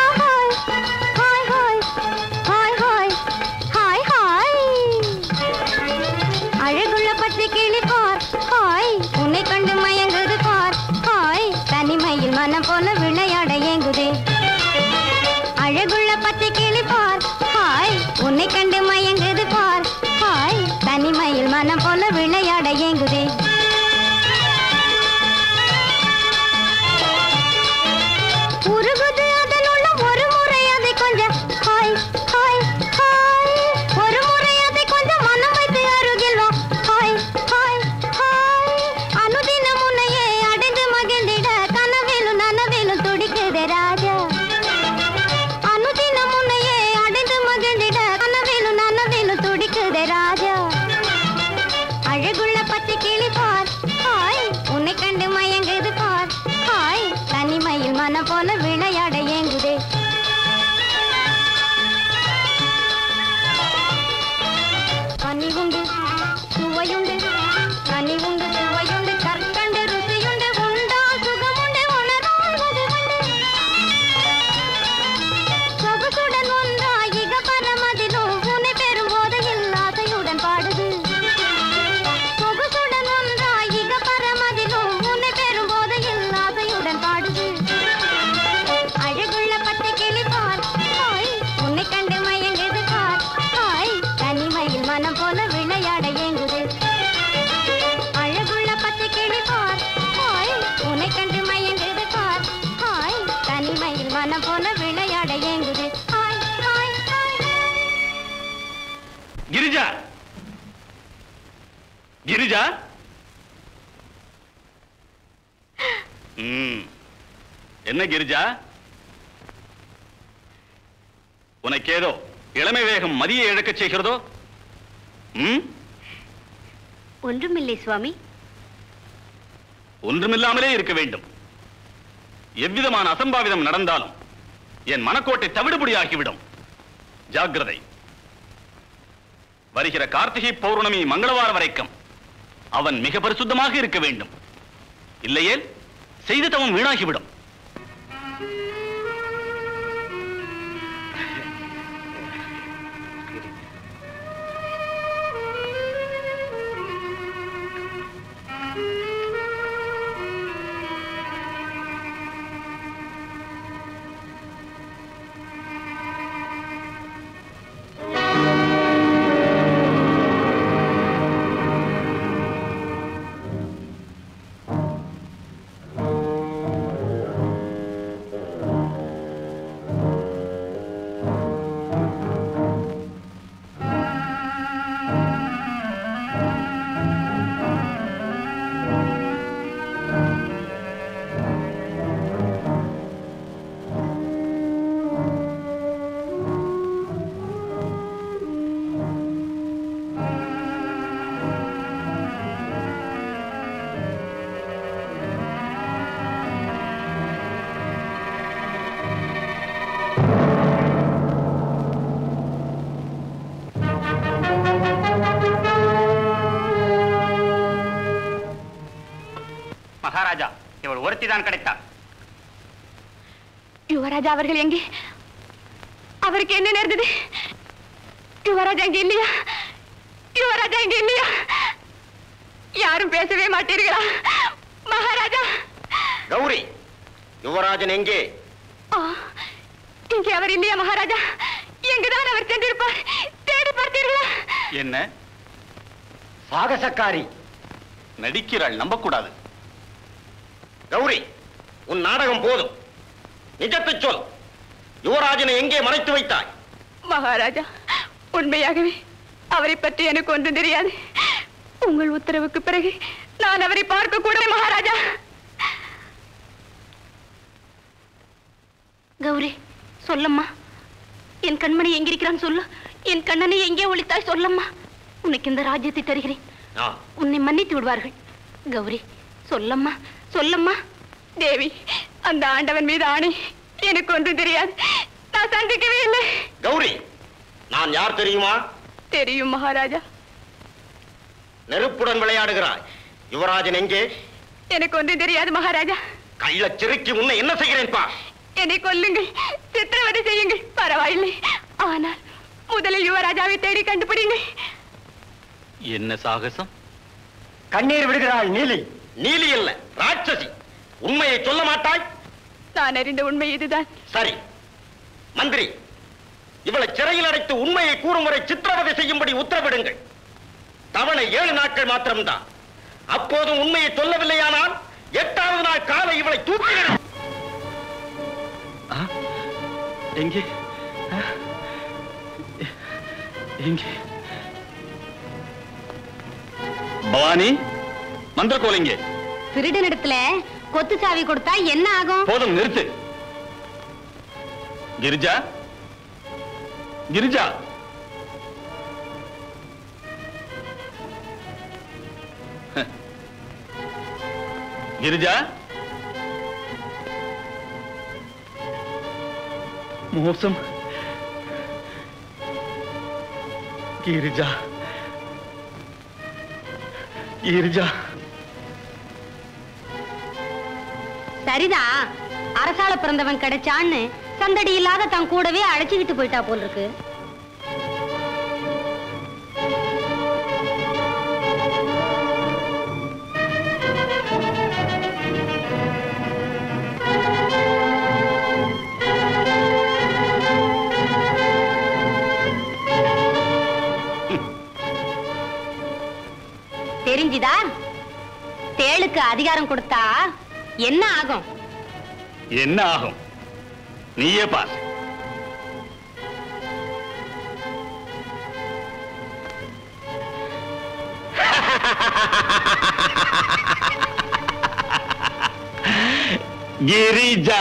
கிரிஜா ம். என்ன கிரிஜா உனக்கேதோ இளமை வேகம் மதியை இழக்கச் செய்கிறதோ ம் ஒன்றுமில்லை சுவாமி ஒன்றுமில்லாமலே இருக்க வேண்டும் எவ்விதமான அசம்பாவிதம் நடந்தாலும் என் மனக்கோட்டை தவிடுபடியாகிவிடும் ஜாக்கிரதை வருகிற கார்த்திகை பௌர்ணமி மங்களவார வரைக்கும் அவன் மிக பரிசுத்தமாக இருக்க வேண்டும் இல்லையேல் செய்த தவம் வீணாகிவிடும் மகாராஜா இவள் ஒருத்தி தான் கிடைத்தாள் யுவராஜா அவர்கள் எங்கே அவருக்கு என்ன நேர்ந்தது யுவராஜா இங்க இல்லையா யுவராஜா இங்க இல்லையா யாரும் பேசவே மாட்டீர்களா மகாராஜா கௌரி யுவராஜன் எங்கே ஆ, இங்கே அவர் இல்லையா மகாராஜா எங்குதான் அவர் சென்றிருப்பார் தேடி பார்த்தீர்களா என்ன சாகசக்காரி நடிக்கிறாள் நம்பக்கூடாது கௌரி உன் நாடகம் போதும் நிஜத்தை சொல் யுவராஜனை எங்கே மறைத்து வைத்தாய் மகாராஜா உண்மையாகவே அவரை பற்றி எனக்கு ஒன்றும் தெரியாது உங்கள் உத்தரவுக்கு பிறகு நான் அவரை பார்க்க கூட மகாராஜா கௌரி சொல்லம்மா என் கண்மணி எங்கிருக்கிறான் சொல்லு என் கண்ணனை எங்கே ஒளித்தாய் சொல்லம்மா உனக்கு இந்த ராஜ்யத்தை தருகிறேன் ஆ, உன்னை மன்னித்து விடுவார்கள் கௌரி சொல்லம்மா சொல்லம்மா தேவி அந்த ஆண்டவன் மீது ஆணை எனக்கு ஒன்றும் தெரியாது நான் சந்திக்கவே இல்லை கௌரி நான் யார் தெரியுமா தெரியும் மகாராஜா நெருப்புடன் விளையாடுகிறாய் யுவராஜன் எங்கே எனக்கு ஒன்றும் தெரியாது மகாராஜா கள்ளச் சிறுக்கி உன்னை என்ன செய்கிறேன் பா என்னை கொல்லுங்கள் சித்திரவதை செய்யுங்கள் பரவாயில்லை ஆனால் முதலில் யுவராஜாவை தேடி கண்டுபிடிங்கள் என்ன சாகசம் கண்ணீர் விடுகிறாள் நீலி நீலி இல்ல ராட்சசி உண்மையை சொல்ல மாட்டாய் நான் அறிந்த உண்மை இதுதான் சரி மந்திரி இவளை சிறையில் அடைத்து உண்மையை கூறும் வரை சித்திரவதை செய்யும்படி உத்தரவிடுங்கள் தவணை ஏழு நாட்கள் மாத்திரம்தான் அப்போதும் உண்மையை சொல்லவில்லையானால் எட்டாவது நாள் காலை இவளை தூக்கிவிடும் எங்கே ஆ? எங்கே பவானி மந்திரக்கோல் எங்கே திருடனிடத்துல கொத்து சாவி கொடுத்தா என்ன ஆகும் போதும் நிறுத்து கிரிஜா கிரிஜா ஹ. கிரிஜா மோசம் கிரிஜா கிரிஜா சரிதான் அரசால பிறந்தவன் கிடைச்சான்னு சந்தடி இல்லாத தன் கூடவே அழைச்சுக்கிட்டு போயிட்டா போல் இருக்கு தெரிஞ்சுதா தேளுக்கு அதிகாரம் கொடுத்தா என்ன ஆகும் என்ன ஆகும் நீயே பார் கிரிஜா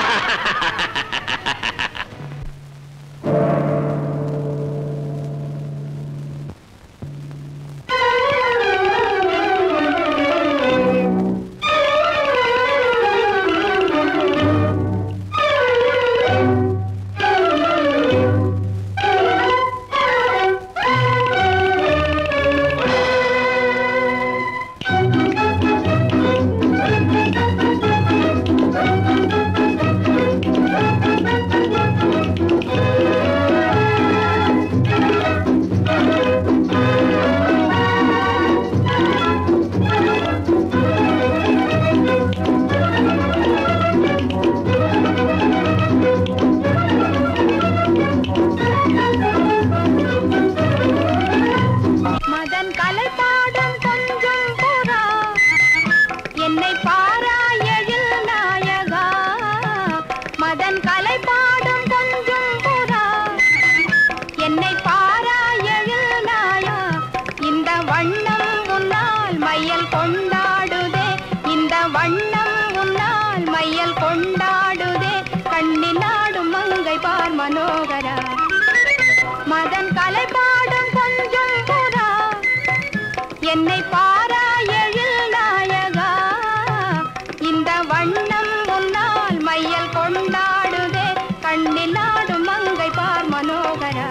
மதன் கலை பாடும் கொஞ்சம் புறா என்னை பாராயழில் நாயகா மதன் கலை பாடும் கொஞ்சம் புறா என்னை பாராயழில் நாயா இந்த வண்ணம் உன்னால் மையல் கொண்டாடுதே இந்த வண்ணம் உன்னால் மையல் கொண்டாடுதே கண்ணில் ஆடும் மங்கை பார் மனோகரா மதன் கலை பாடும் கொஞ்சம் புறா என்னை பாராயழில் நாயகா இந்த வண்ணம் உன்னால் மையல் கொண்டாடுதே கண்ணில் ஆடும் மங்கை பார் மனோகரா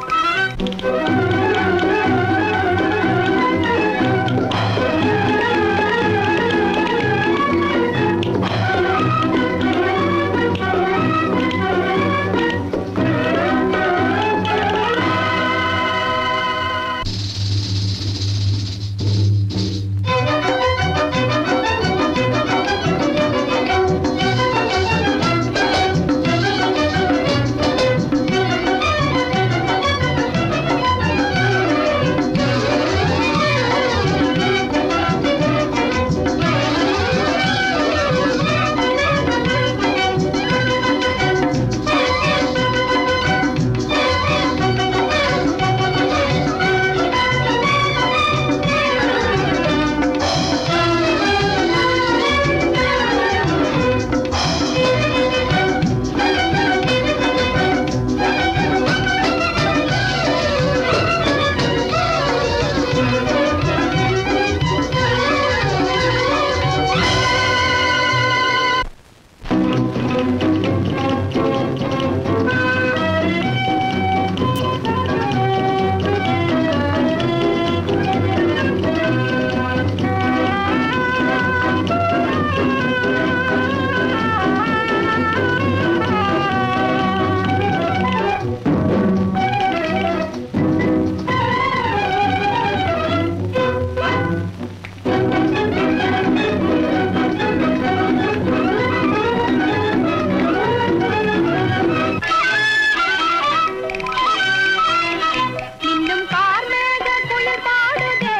இன்னும் கார்மேக குயில் பாடுதே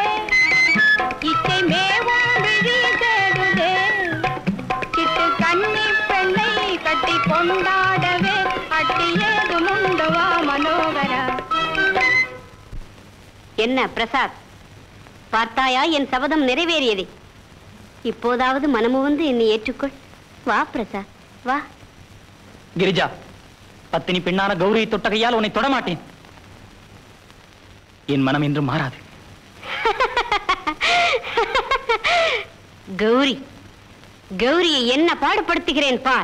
இச்சை மேவும் விழி தேடுதே கிட்டு கன்னி பெண்ணை கட்டி கொண்டாடவே அட்டி ஏதும் உண்டவா மனோகரா என்ன பிரசாத் பார்த்தாயா என் சபதம் நிறைவேறியது இப்போதாவது மனமு வந்து என்னை ஏற்றுக்கொள் வா பிரசாத் வா கிரிஜா பத்தினி பெண்ணான கௌரியை தொட்டகையால் உன்னை தொடமாட்டேன் என் மனம் என்றும் மாறாது கௌரி கௌரியை என்ன பாடுபடுத்துகிறேன் பார்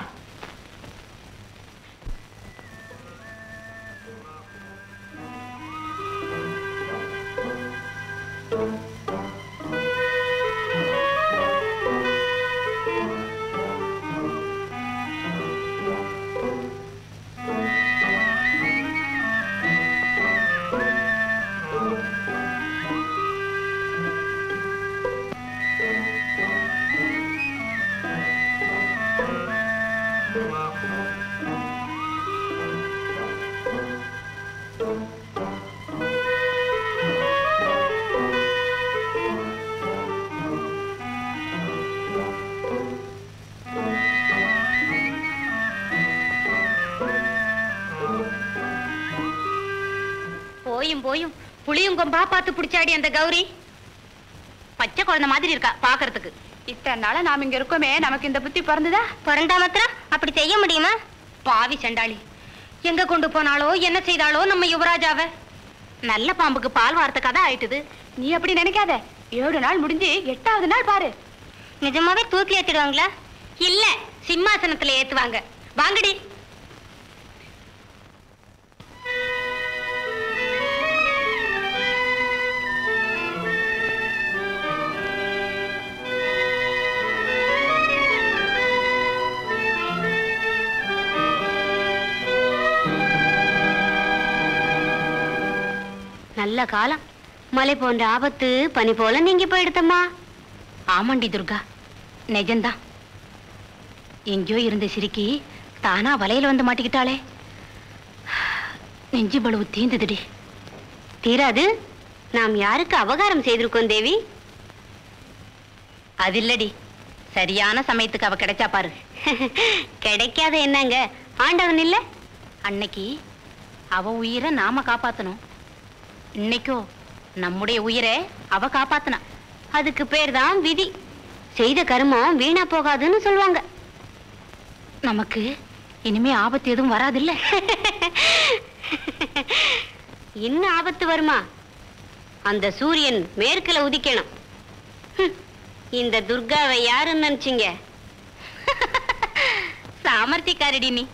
போயும் போயும் புளியும் கொம்பா பார்த்து பிடிச்சாடி அந்த கௌரி பச்சை குழந்தை மாதிரி இருக்கா பாக்குறதுக்கு இத்தனை நாளா நாம இங்க இருக்கோமே நமக்கு இந்த புத்தி பிறந்ததா பிறந்தா மாத்திரம் அப்படி செய்ய முடியுமா பாவி சண்டாளி எங்க கொண்டு போனாலோ என்ன செய்தாலோ நம்ம யுவராஜாவ நல்ல பாம்புக்கு பால் வார்த்த கதை ஆயிட்டுது நீ அப்படி நினைக்காத ஏழு நாள் முடிஞ்சு எட்டாவது நாள் பாரு நிஜமாவே தூக்கி ஏத்திடுவாங்களா இல்ல சிம்மாசனத்துல ஏத்துவாங்க வாங்கடி நல்ல காலம் மலை போன்ற ஆபத்து பனி போல நீங்கி போயிடுத்தம்மா ஆமாண்டி துர்கா நிஜம்தான் எங்கேயோ இருந்த சிரிக்கி தானா வலையில வந்து மாட்டிக்கிட்டாளே நெஞ்சு பழுவு தீந்ததுடி தீராது நாம் யாருக்கு அபகாரம் செய்திருக்கோம் தேவி அது இல்லடி சரியான சமயத்துக்கு அவ கிடைச்சா பாரு கிடைக்காத என்னங்க ஆண்டவன் இல்ல அன்னைக்கு அவ உயிரை நாம காப்பாத்தணும் இன்னைக்கோ நம்முடைய உயிரை அவ காப்பாத்தினா அதுக்கு பேர் தான் விதி செய்த கர்மம் வீணா போகாதுன்னு சொல்லுவாங்க நமக்கு இனிமே ஆபத்து எதுவும் வராதுல்ல இன்னும் ஆபத்து வருமா அந்த சூரியன் மேற்குல உதிக்கணும் ஹம், இந்த துர்காவை யாருன்னு நினைச்சீங்க சாமர்த்திக்காரடி நீ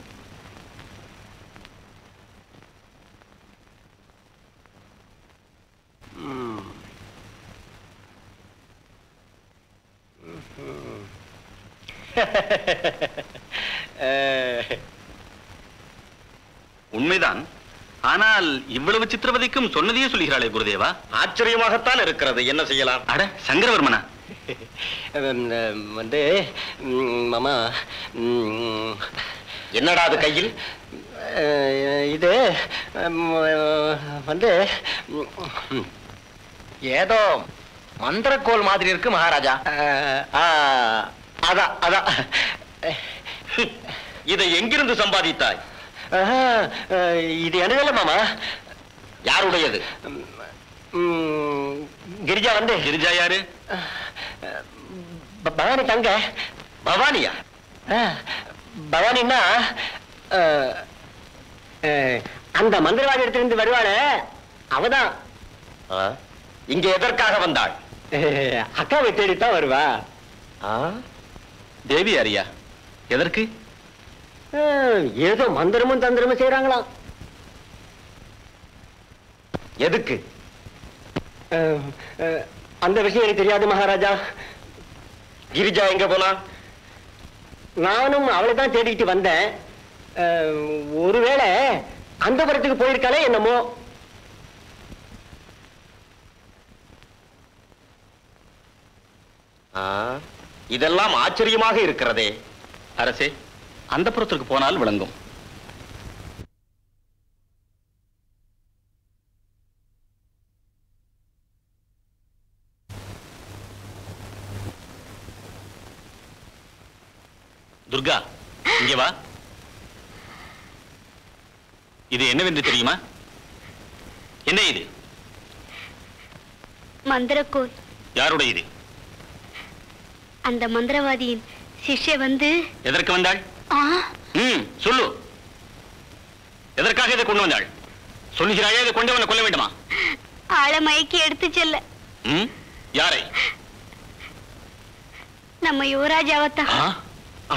உண்மைதான் ஆனால் இவ்வளவு சித்திரவதைக்கும் சொன்னதையே சொல்கிறாளே குருதேவா ஆச்சரியமாகத்தான் இருக்கிறது என்ன செய்யலாம் அட சங்கரவர்மனா வந்து ம், மாமா ம், என்னடா அது கையில் இது வந்து ஏதோ மந்திரக்கோல் மாதிரி இருக்கு மகாராஜா அதான் அதான் இதை எங்கிருந்து சம்பாதித்தாய் இது என்னதில்ல மாமா யாருடையது கிரிஜா வந்து கிரிஜா யாரு ப- பவானி தங்க பவானியா ஆ, பவானின்னா ஆ, ஆ, அந்த மந்திரவாதி இடத்திலிருந்து வருவாளே அவதான் இங்க எதற்காக வந்தாள் அக்காவை தேடித்தான் வருவா தேவி அரியா எதற்கு ஆ, ஏதோ மந்திரமும் தந்திரமும் செய்யறாங்களாம் எதுக்கு ஆ, ஆ, அந்த விஷயம் எனக்கு தெரியாது மகாராஜா கிரிஜா எங்க போனா நானும் அவளை தான் தேடிக்கிட்டு வந்தேன் ஆ, ஒருவேளை அந்த புறத்துக்கு போயிருக்காளே என்னமோ இதெல்லாம் ஆச்சரியமாக இருக்கிறதே அரசே அந்த புறத்திற்கு போனால் விளங்கும் துர்கா இங்கே வா இது என்னவென்று தெரியுமா என்ன இது மந்திரக்கோல் யாருடைய இது அந்த மந்திரவாதியின் சிஷ்ய வந்து எதற்கு வந்தாள் ஆ ம் சொல்லு எதற்காக இதை கொண்டு வந்தாள் சொல்லுகிறாயே இதை கொண்டு அவனை கொல்ல வேண்டுமா ஆள மயக்கி எடுத்து செல்ல ம் யாரை நம்ம யுவராஜாவத்தான் ஆ?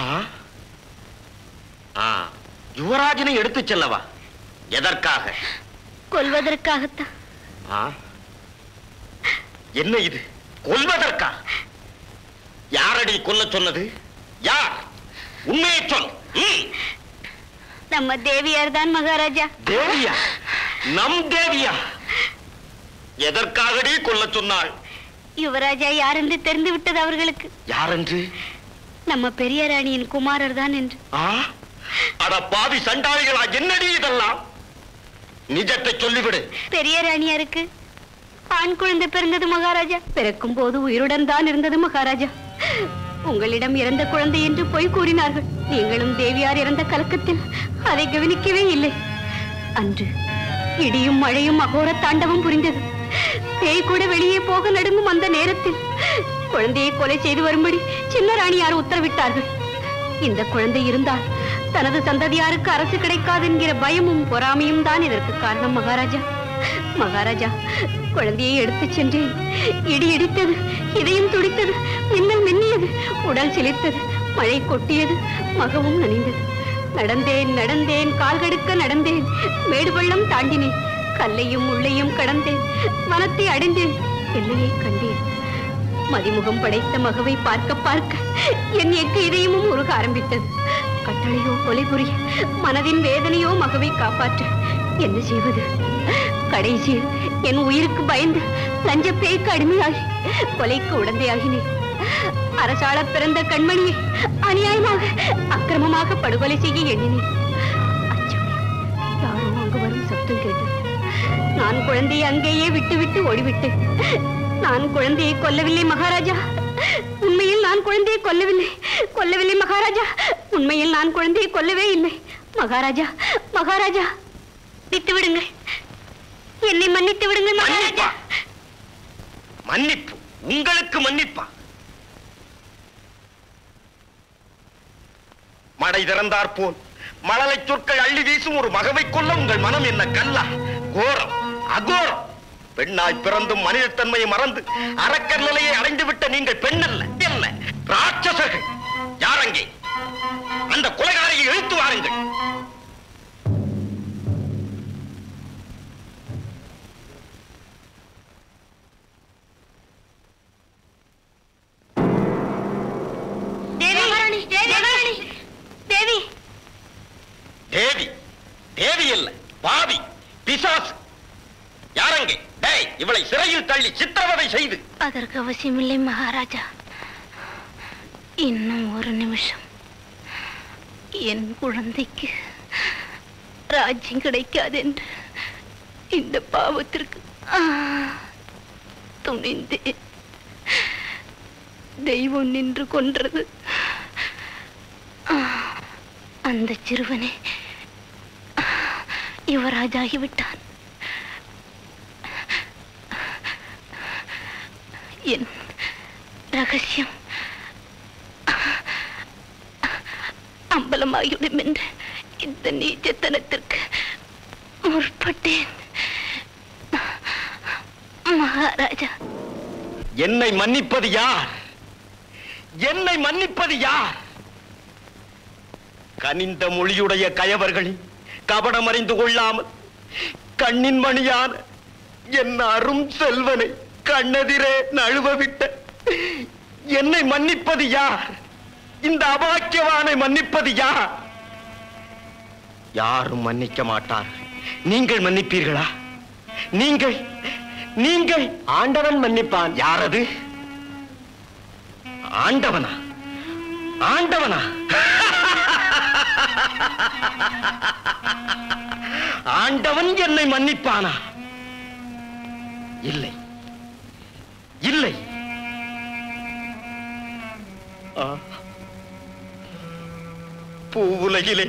ஆ, யுவராஜனை எடுத்துச் செல்லவா எதற்காக கொல்வதற்காகத்தான் ஆ? என்ன இது கொல்வதற்கா யாரடி கொல்ல சொன்னது யார் உண்மையை சொல் ம். நம்ம தேவியார் தான் மகாராஜா தேவியா நம் தேவியா எதற்காகடி கொல்ல சொன்னாள் யுவராஜா யார் என்று தெரிந்து விட்டது அவர்களுக்கு யாரென்று நம்ம பெரிய ராணியின் குமாரர் தான் என்று ஆ? அட பாவி சண்டாளிகளா என்னடி இதெல்லாம் நிஜத்தை சொல்லிவிடு பெரிய ராணியாருக்கு ஆண் குழந்தை பிறந்தது மகாராஜா பிறக்கும் போது உயிருடன் தான் இருந்தது மகாராஜா உங்களிடம் இறந்த குழந்தை என்று பொய் கூறினார்கள் நீங்களும் தேவியார் இறந்த கலக்கத்தில் அதை கவனிக்கவே இல்லை அன்று இடியும் மழையும் அகோர தாண்டவம் புரிந்தது பேய் கூட வெளியே போக நடுங்கும் அந்த நேரத்தில் குழந்தையை கொலை செய்து வரும்படி சின்ன ராணியார் உத்தரவிட்டார்கள் இந்த குழந்தை இருந்தால் தனது சந்ததியாருக்கு அரசு கிடைக்காது என்கிற பயமும் பொறாமையும் தான் இதற்கு காரணம் மகாராஜா மகாராஜா குழந்தையை எடுத்துச் சென்றேன் இடி இடித்தது இதயம் துடித்தது மின்னல் மின்னியது உடல் சிலிர்த்தது மழை கொட்டியது மகவும் நனைந்தது நடந்தேன் நடந்தேன் கால்கடுக்க நடந்தேன் மேடு பள்ளம் தாண்டினேன் கல்லையும் உள்ளையும் கடந்தேன் வனத்தை அடைந்தேன் எல்லையை கண்டேன் மதிமுகம் படைத்த மகவை பார்க்க பார்க்க என் எக்கு இதயமும் உருக ஆரம்பித்தது கட்டளையோ கொலை புரிய மனதின் வேதனையோ மகவை காப்பாற்ற என்ன செய்வது கடைசியில் என் உயிருக்கு பயந்து லஞ்ச பேய்க்கு அடிமையாகி கொலைக்கு உடந்தையாகினேன் அரசாள பிறந்த கண்மணியை அநியாயமாக அக்கிரமமாக படுகொலை செய்ய எண்ணினேன் அச்சமயம் யாரோ அங்கு வரும் சப்தம் கேட்டது நான் குழந்தையை அங்கேயே விட்டுவிட்டு ஓடிவிட்டேன் நான் குழந்தையை கொல்லவில்லை மகாராஜா உண்மையில் நான் குழந்தையை கொல்லவில்லை கொல்லவில்லை மகாராஜா உண்மையில் நான் குழந்தையை கொல்லவே இல்லை மகாராஜா மகாராஜா விட்டு விடுங்கள் என்னை மன்னித்து விடுங்கள் மகாராஜா மன்னிப்பு உங்களுக்கு மன்னிப்பா மடை திறந்தார் போல் மழலை சொற்கள் அள்ளி வீசும் ஒரு மகவை கொல்ல உங்கள் மனம் என்ன கல்லா கோரம் அகோரம் பெண்ணாய் பிறந்தும் மனிதத்தன்மையை மறந்து அரக்கர் நிலையை அடைந்து விட்ட நீங்கள் பெண்ணல்ல அல்ல ராட்சசர்கள் யாரங்கே அந்த கொலைகாரியை இழுத்து வாருங்கள் தேவி தேவி தேவி தேவி தேவி இல்ல பாவி பிசாசு யாரங்கே டேய் இவளை சிறையில் தள்ளி சித்திரவதை செய்து அதற்கு அவசியமில்லை மகாராஜா இன்னும் ஒரு நிமிஷம் என் குழந்தைக்கு ராஜ்யம் கிடைக்காது என்று இந்த பாவத்திற்கு ஆ, துணிந்தேன் தெய்வம் நின்று கொன்றது ஆ, அந்த சிறுவனே யுவராஜாகிவிட்டான் என் ரகசியம் அம்பலமாகிவிடும் என்று இந்த நீச்சத்தனத்திற்கு முற்பட்டேன் மகாராஜா என்னை மன்னிப்பது யார் என்னை மன்னிப்பது யார் கனிந்த மொழியுடைய கயவர்களின் கபடம் அறிந்து கொள்ளாமல் கண்ணின் மணியான என் அரும் செல்வனை கண்ணெதிரே நழுவ விட்ட என்னை மன்னிப்பது யார் இந்த அபாக்கியவானை மன்னிப்பது யார் யாரும் மன்னிக்க மாட்டார்கள் நீங்கள் மன்னிப்பீர்களா நீங்கள் நீங்கள் ஆண்டவன் மன்னிப்பான் யாரது ஆண்டவனா ஆண்டவனா ஆண்டவன் என்னை மன்னிப்பானா இல்லை இல்லை ஆ. பூவுலகிலே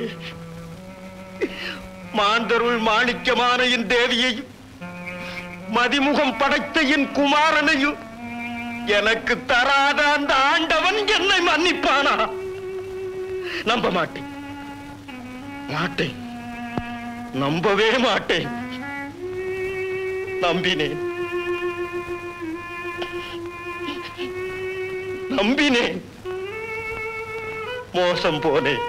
மாந்தருள் மாணிக்கமான என் தேவியையும் மதிமுகம் படைத்த என் குமாரனையும் எனக்கு தராத அந்த ஆண்டவன் என்னை மன்னிப்பானா நம்ப மாட்டேன் மாட்டேன் நம்பவே மாட்டேன் நம்பினேன் நம்பினேன் மோசம் போனேன்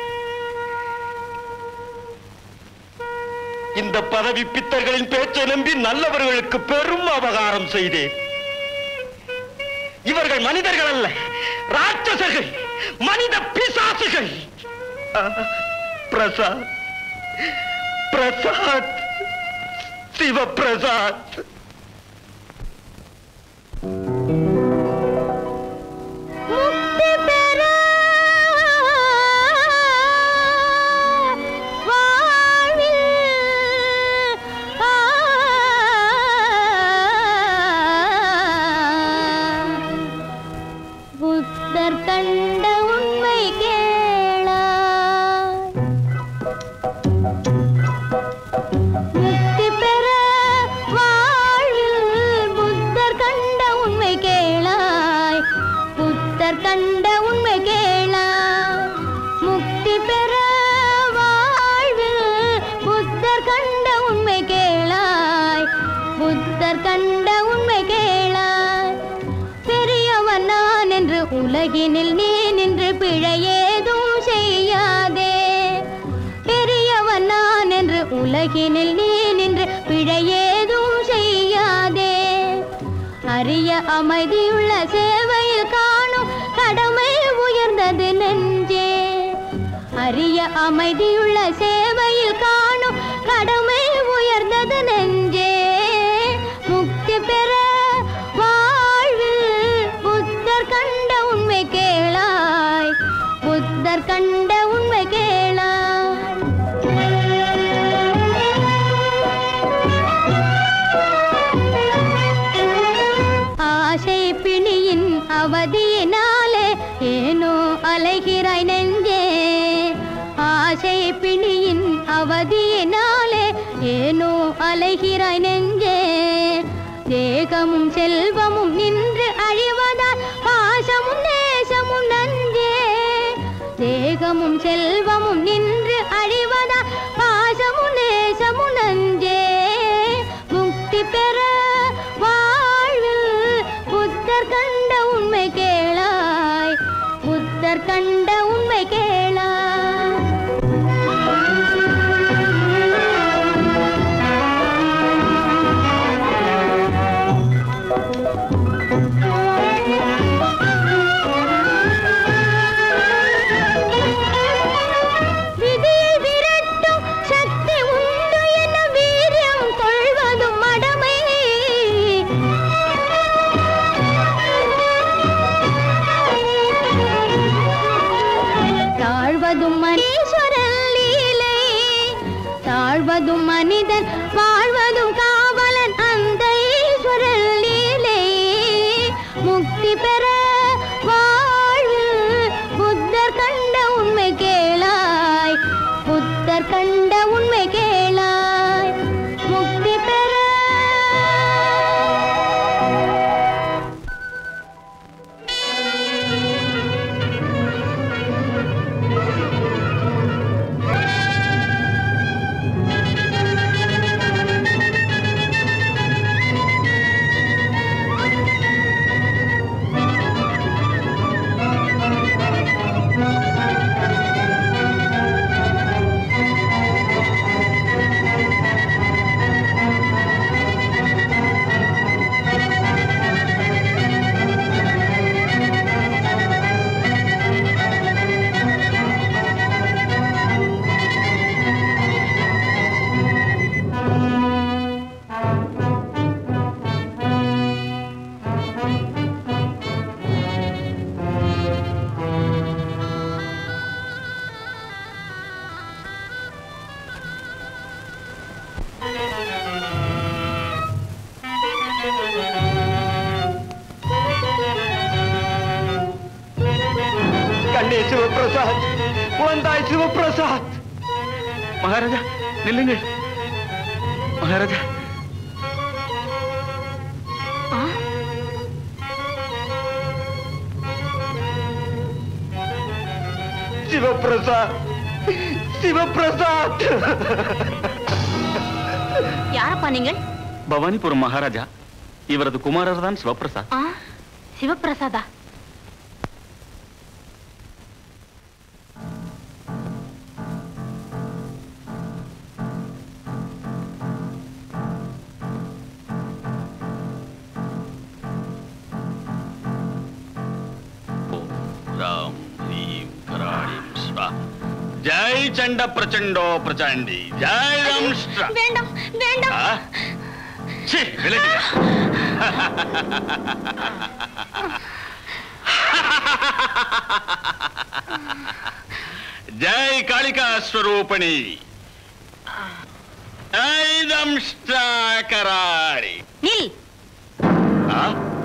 இந்த பதவி பித்தர்களின் பேச்சை நம்பி நல்லவர்களுக்கு பெரும் அபகாரம் செய்தேன் இவர்கள் மனிதர்கள் அல்ல ராட்சசர்கள் மனித பிசாசுகள் ஆ, பிரசாத் பிரசாத் சிவபிரசாத் முக்தி பெற வாழ்வில் ஆ, புத்தர் கண்ட உண்மை கேளாய் முக்தி பெற வாழ்வில் புத்தர் கண்ட உண்மை கேளாய் கண்ட உண்மை கேளா முக்தி பெற வாழ்வில் புத்தர் கண்ட உண்மை கேளாய் புத்தர் கண்ட உண்மை கேளாய் பெரியவன் நான் என்று உலகினில் நீ நின்று பிழையேதும் செய்யாதே பெரியவன் நான் என்று உலகினில் நீ நின்று பிழையேதும் செய்யாதே அரிய அமைதியுள்ள சேவையில் காணும் கடமை உயர்ந்தது நெஞ்சே அரிய அமைதியுள்ள சேவையில் காணும் கடமை உயர்ந்தது நெஞ்சே முக்தி பெற வாழ்வில் புத்தர் கண்ட உண்மை கேளாய் புத்தர் கண்ட உண்மை கேளாய் ஆசை பிணியின் அவதியினாலே ஏனோ அலைகிறாய் நெஞ்சே ஆசை பிணியின் அவதியினாலே ஏனோ அலைகிறாய் நெஞ்சே தேகமும் செல்வமும் நின்று அழிவதால் பாசமும் நேசமும் நஞ்சே தேகமும் செல்வமும் நின்று அழிவதால் பாசமும் நேசமும் நஞ்சே முக்தி பெற வாழ்வில் புத்தர் கண்ட உண்மை கேளாய் புத்தர் கண்ட உண்மை கேளாய் விதியை விரட்டும் சக்தி உண்டு என வீரியம் கொள்வதும் மடமை தாழ்வதும் மனீஸ்வரன் லீலை தாழ்வதும் மனிதன் வாழ்வதும் காவலன் அந்த ஈஸ்வரன் லீலை முக்தி பெற வாழ்வில் புத்தர் கண்ட உண்மை கேளாய் புத்தர் கண்ட உண்மை கேளாய் முக்தி பெற கண்ணே சிவபிரசாத் குழந்தாய் சிவபிரசாத் மகாராஜா நில்லுங்கள் மகாராஜா சிவபிரசாத் சிவபிரசாத் யாரப்பா நீங்கள் பவானிபுரம் மகாராஜா இவரது குமாரர் தான் சிவபிரசாத் ஆ சிவபிரசாதா ராம் ஹ்ரீம் கராளீம் ஸ்வா ஜெய் சண்ட பிரச்சண்டோ பிரச்சண்டி ஜெய் ராம்ஷ்ட வேண்டாம் வேண்டாம் ஆ? சீ, விலகு. ஜெய் காளிகா ஸ்வரூபணி ஜெய் தம்ஷ்ட கராளி நில் ஆ?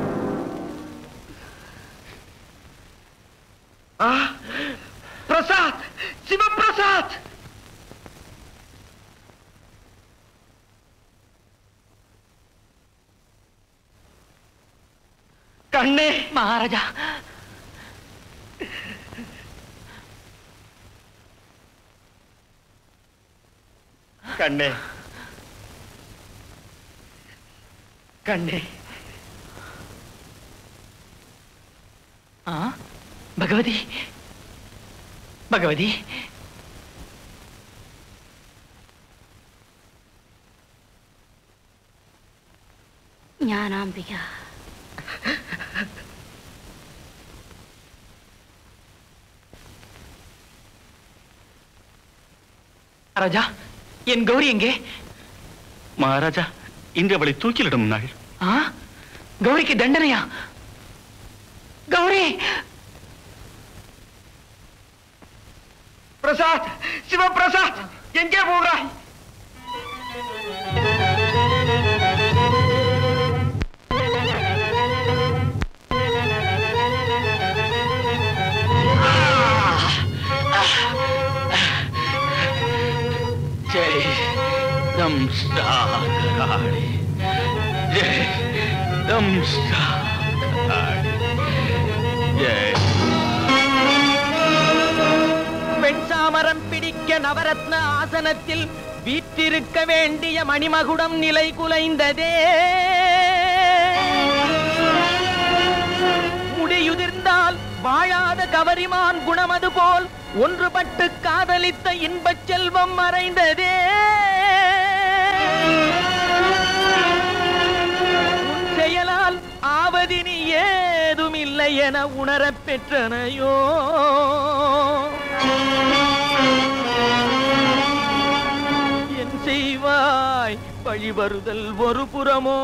ஆ, பிரசாத் சிவபிரசாத் கண்ணே மகாராஜா கண்ணே கண்ணே ஆ பகவதி பகவதி ஞானாம்பிகா ராஜா என் கௌரி எங்கே மகாராஜா இன்று அவளை தூக்கிலிடும் நாள் ஆ கௌரிக்கு தண்டனையா கௌரி பிரசாத் சிவபிரசாத் எங்கே போகிறாய் ஜெய் தம்சாகராளி ஜெய் தம்சாகராளி ஜெய் வெண்சாமரம் பிடிக்க நவரத்ன ஆசனத்தில் வீற்றிருக்க வேண்டிய மணிமகுடம் நிலை குலைந்ததே முடியுதிர்ந்தால் வாழாத கவரிமான் குணமது போல் ஒன்றுபட்டு காதலித்த இன்பச் செல்வம் மறைந்ததே உன் செயலால் ஆவதினி ஏதுமில்லை என உணரப் பெற்றனையோ என் செய்வாய் பழிவருதல் ஒரு புறமோ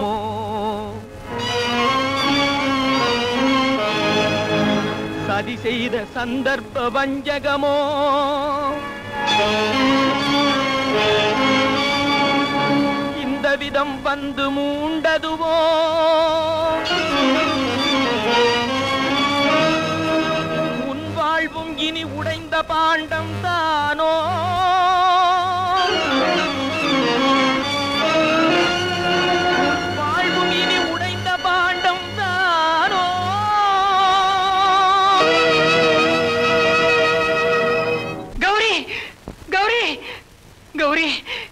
சதி செய்த சந்தர்ப்ப வஞ்சகமோ இந்த விதம் வந்து மூண்டதுவோ உன் வாழ்வும் இனி உடைந்த பாண்டம் தானோ உன் வாழ்வும் இனி உடைந்த பாண்டம் தானோ கௌரி கௌரி கௌரி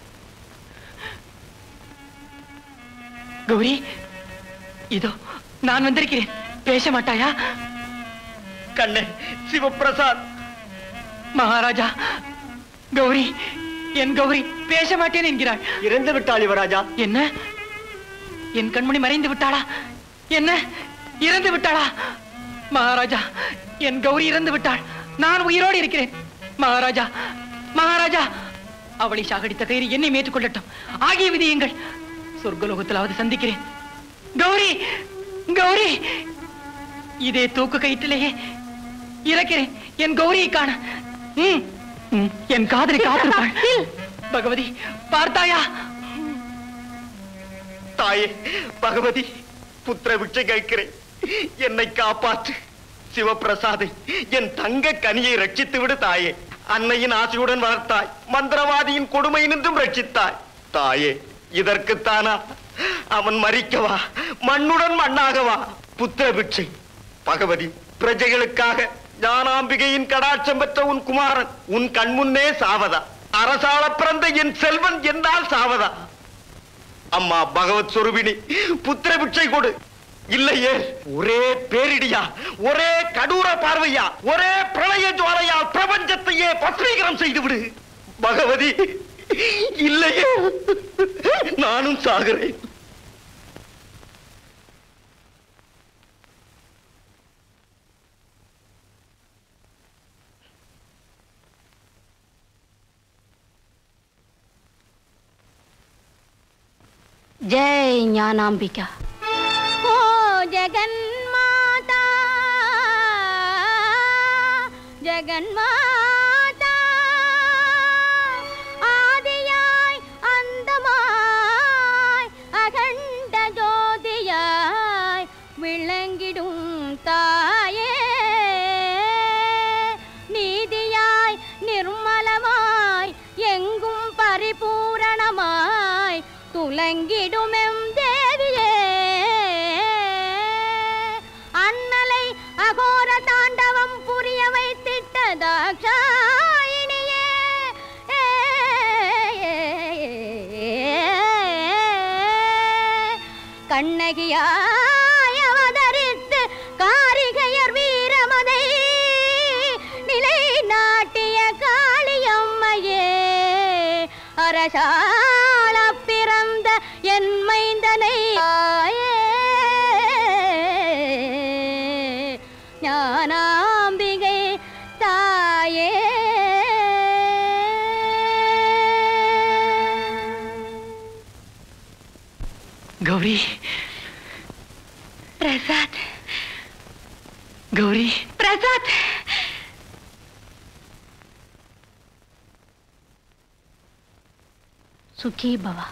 கௌரி இதோ நான் வந்திருக்கிறேன் பேச மாட்டாயா கண்ணே சிவபிரசாத் மகாராஜா கௌரி என் கௌரி பேச மாட்டேன் என்கிறாள் இறந்து விட்டாள் யுவராஜா என்ன என் கண்மணி மறைந்து விட்டாளா என்ன இறந்து விட்டாளா மகாராஜா என் கௌரி இறந்து விட்டாள் நான் உயிரோடு இருக்கிறேன் மகாராஜா மகாராஜா அவளை சாகடித்த கயிறு என்னை மேற்றுக்கொள்ளட்டும் ஆகிய விதியுங்கள் சொர்க்கலோகத்திலாவது சந்திக்கிறேன் கௌரி கௌரி இதே தூக்கு கயிற்றிலேயே இறக்கிறேன் என் கௌரியை காண ம், ம், என் காதலை காத்திருப்பாள் பகவதி பார்த்தாயா தாயே பகவதி புத்திர விட்டு கேட்கிறேன் என்னை காப்பாற்று சிவபிரசாதை என் தங்க கனியை ரட்சித்து விடு தாயே அன்னையின் ஆசையுடன் வளர்த்தாய் மந்திரவாதியின் கொடுமை நின்றும் ரட்சித்தாய் தாயே இதற்குத்தானா அவன் மறிக்கவா மண்ணுடன் மண்ணாகவா புத்திர பிட்சை பகவதி பிரஜைகளுக்காக ஞானாம்பிகையின் கடாட்சம் பெற்ற உன் குமாரன் உன் கண்முன்னே சாவதா அரசாள பிறந்த என் செல்வன் என்னால் சாவதா அம்மா பகவத் சொருபினி புத்திர பிட்சை கொடு இல்லையே ஒரே பேரிடியா ஒரே கடூர பார்வையா ஒரே பிரளய ஜுவாலையால் பிரபஞ்சத்தையே பஸ்மீகரம் செய்து விடு பகவதி இல்லையே நானும் சாகிறேன் ஜெய் ஞானாம்பிகா ஓ ஜெகன்மாதா ஜெகன்மாதா ஆதியாய் அந்தமாய் அகண்ட ஜோதியாய் விளங்கிடும் தாயே நீதியாய் நிர்மலமாய் எங்கும் பரிபூரணமாய் துலங்கிடுமெம் தேவியே அண்ணலை அகோர தாண்டவம் புரிய பாரசால பிறந்த என் மைந்தனை தாயே, ஞானாம்பிகை தாயே கௌரி பிரசாத் கௌரி பிரசாத் சுகி பவா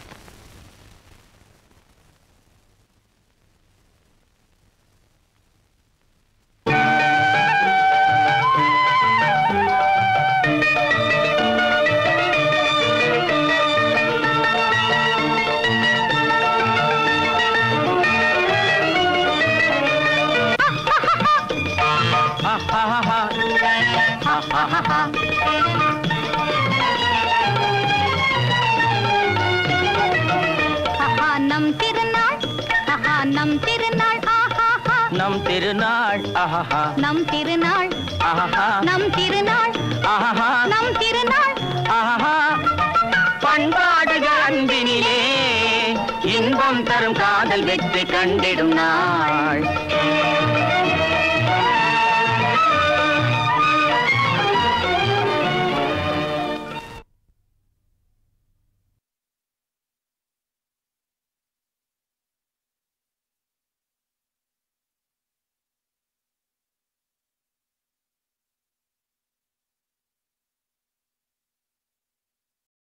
ஆஹா நம் திருநாள் ஆஹா நம் திருநாள் ஆஹா நம் திருநாள் ஆஹா நம் திருநாள் ஆஹா நம் திருநாள் ஆஹா நம் திருநாள் ஆஹா பண்பாடுகள் அன்பினிலே இன்பம் தரும் காதல் வெற்றி கண்டிடும் நாள்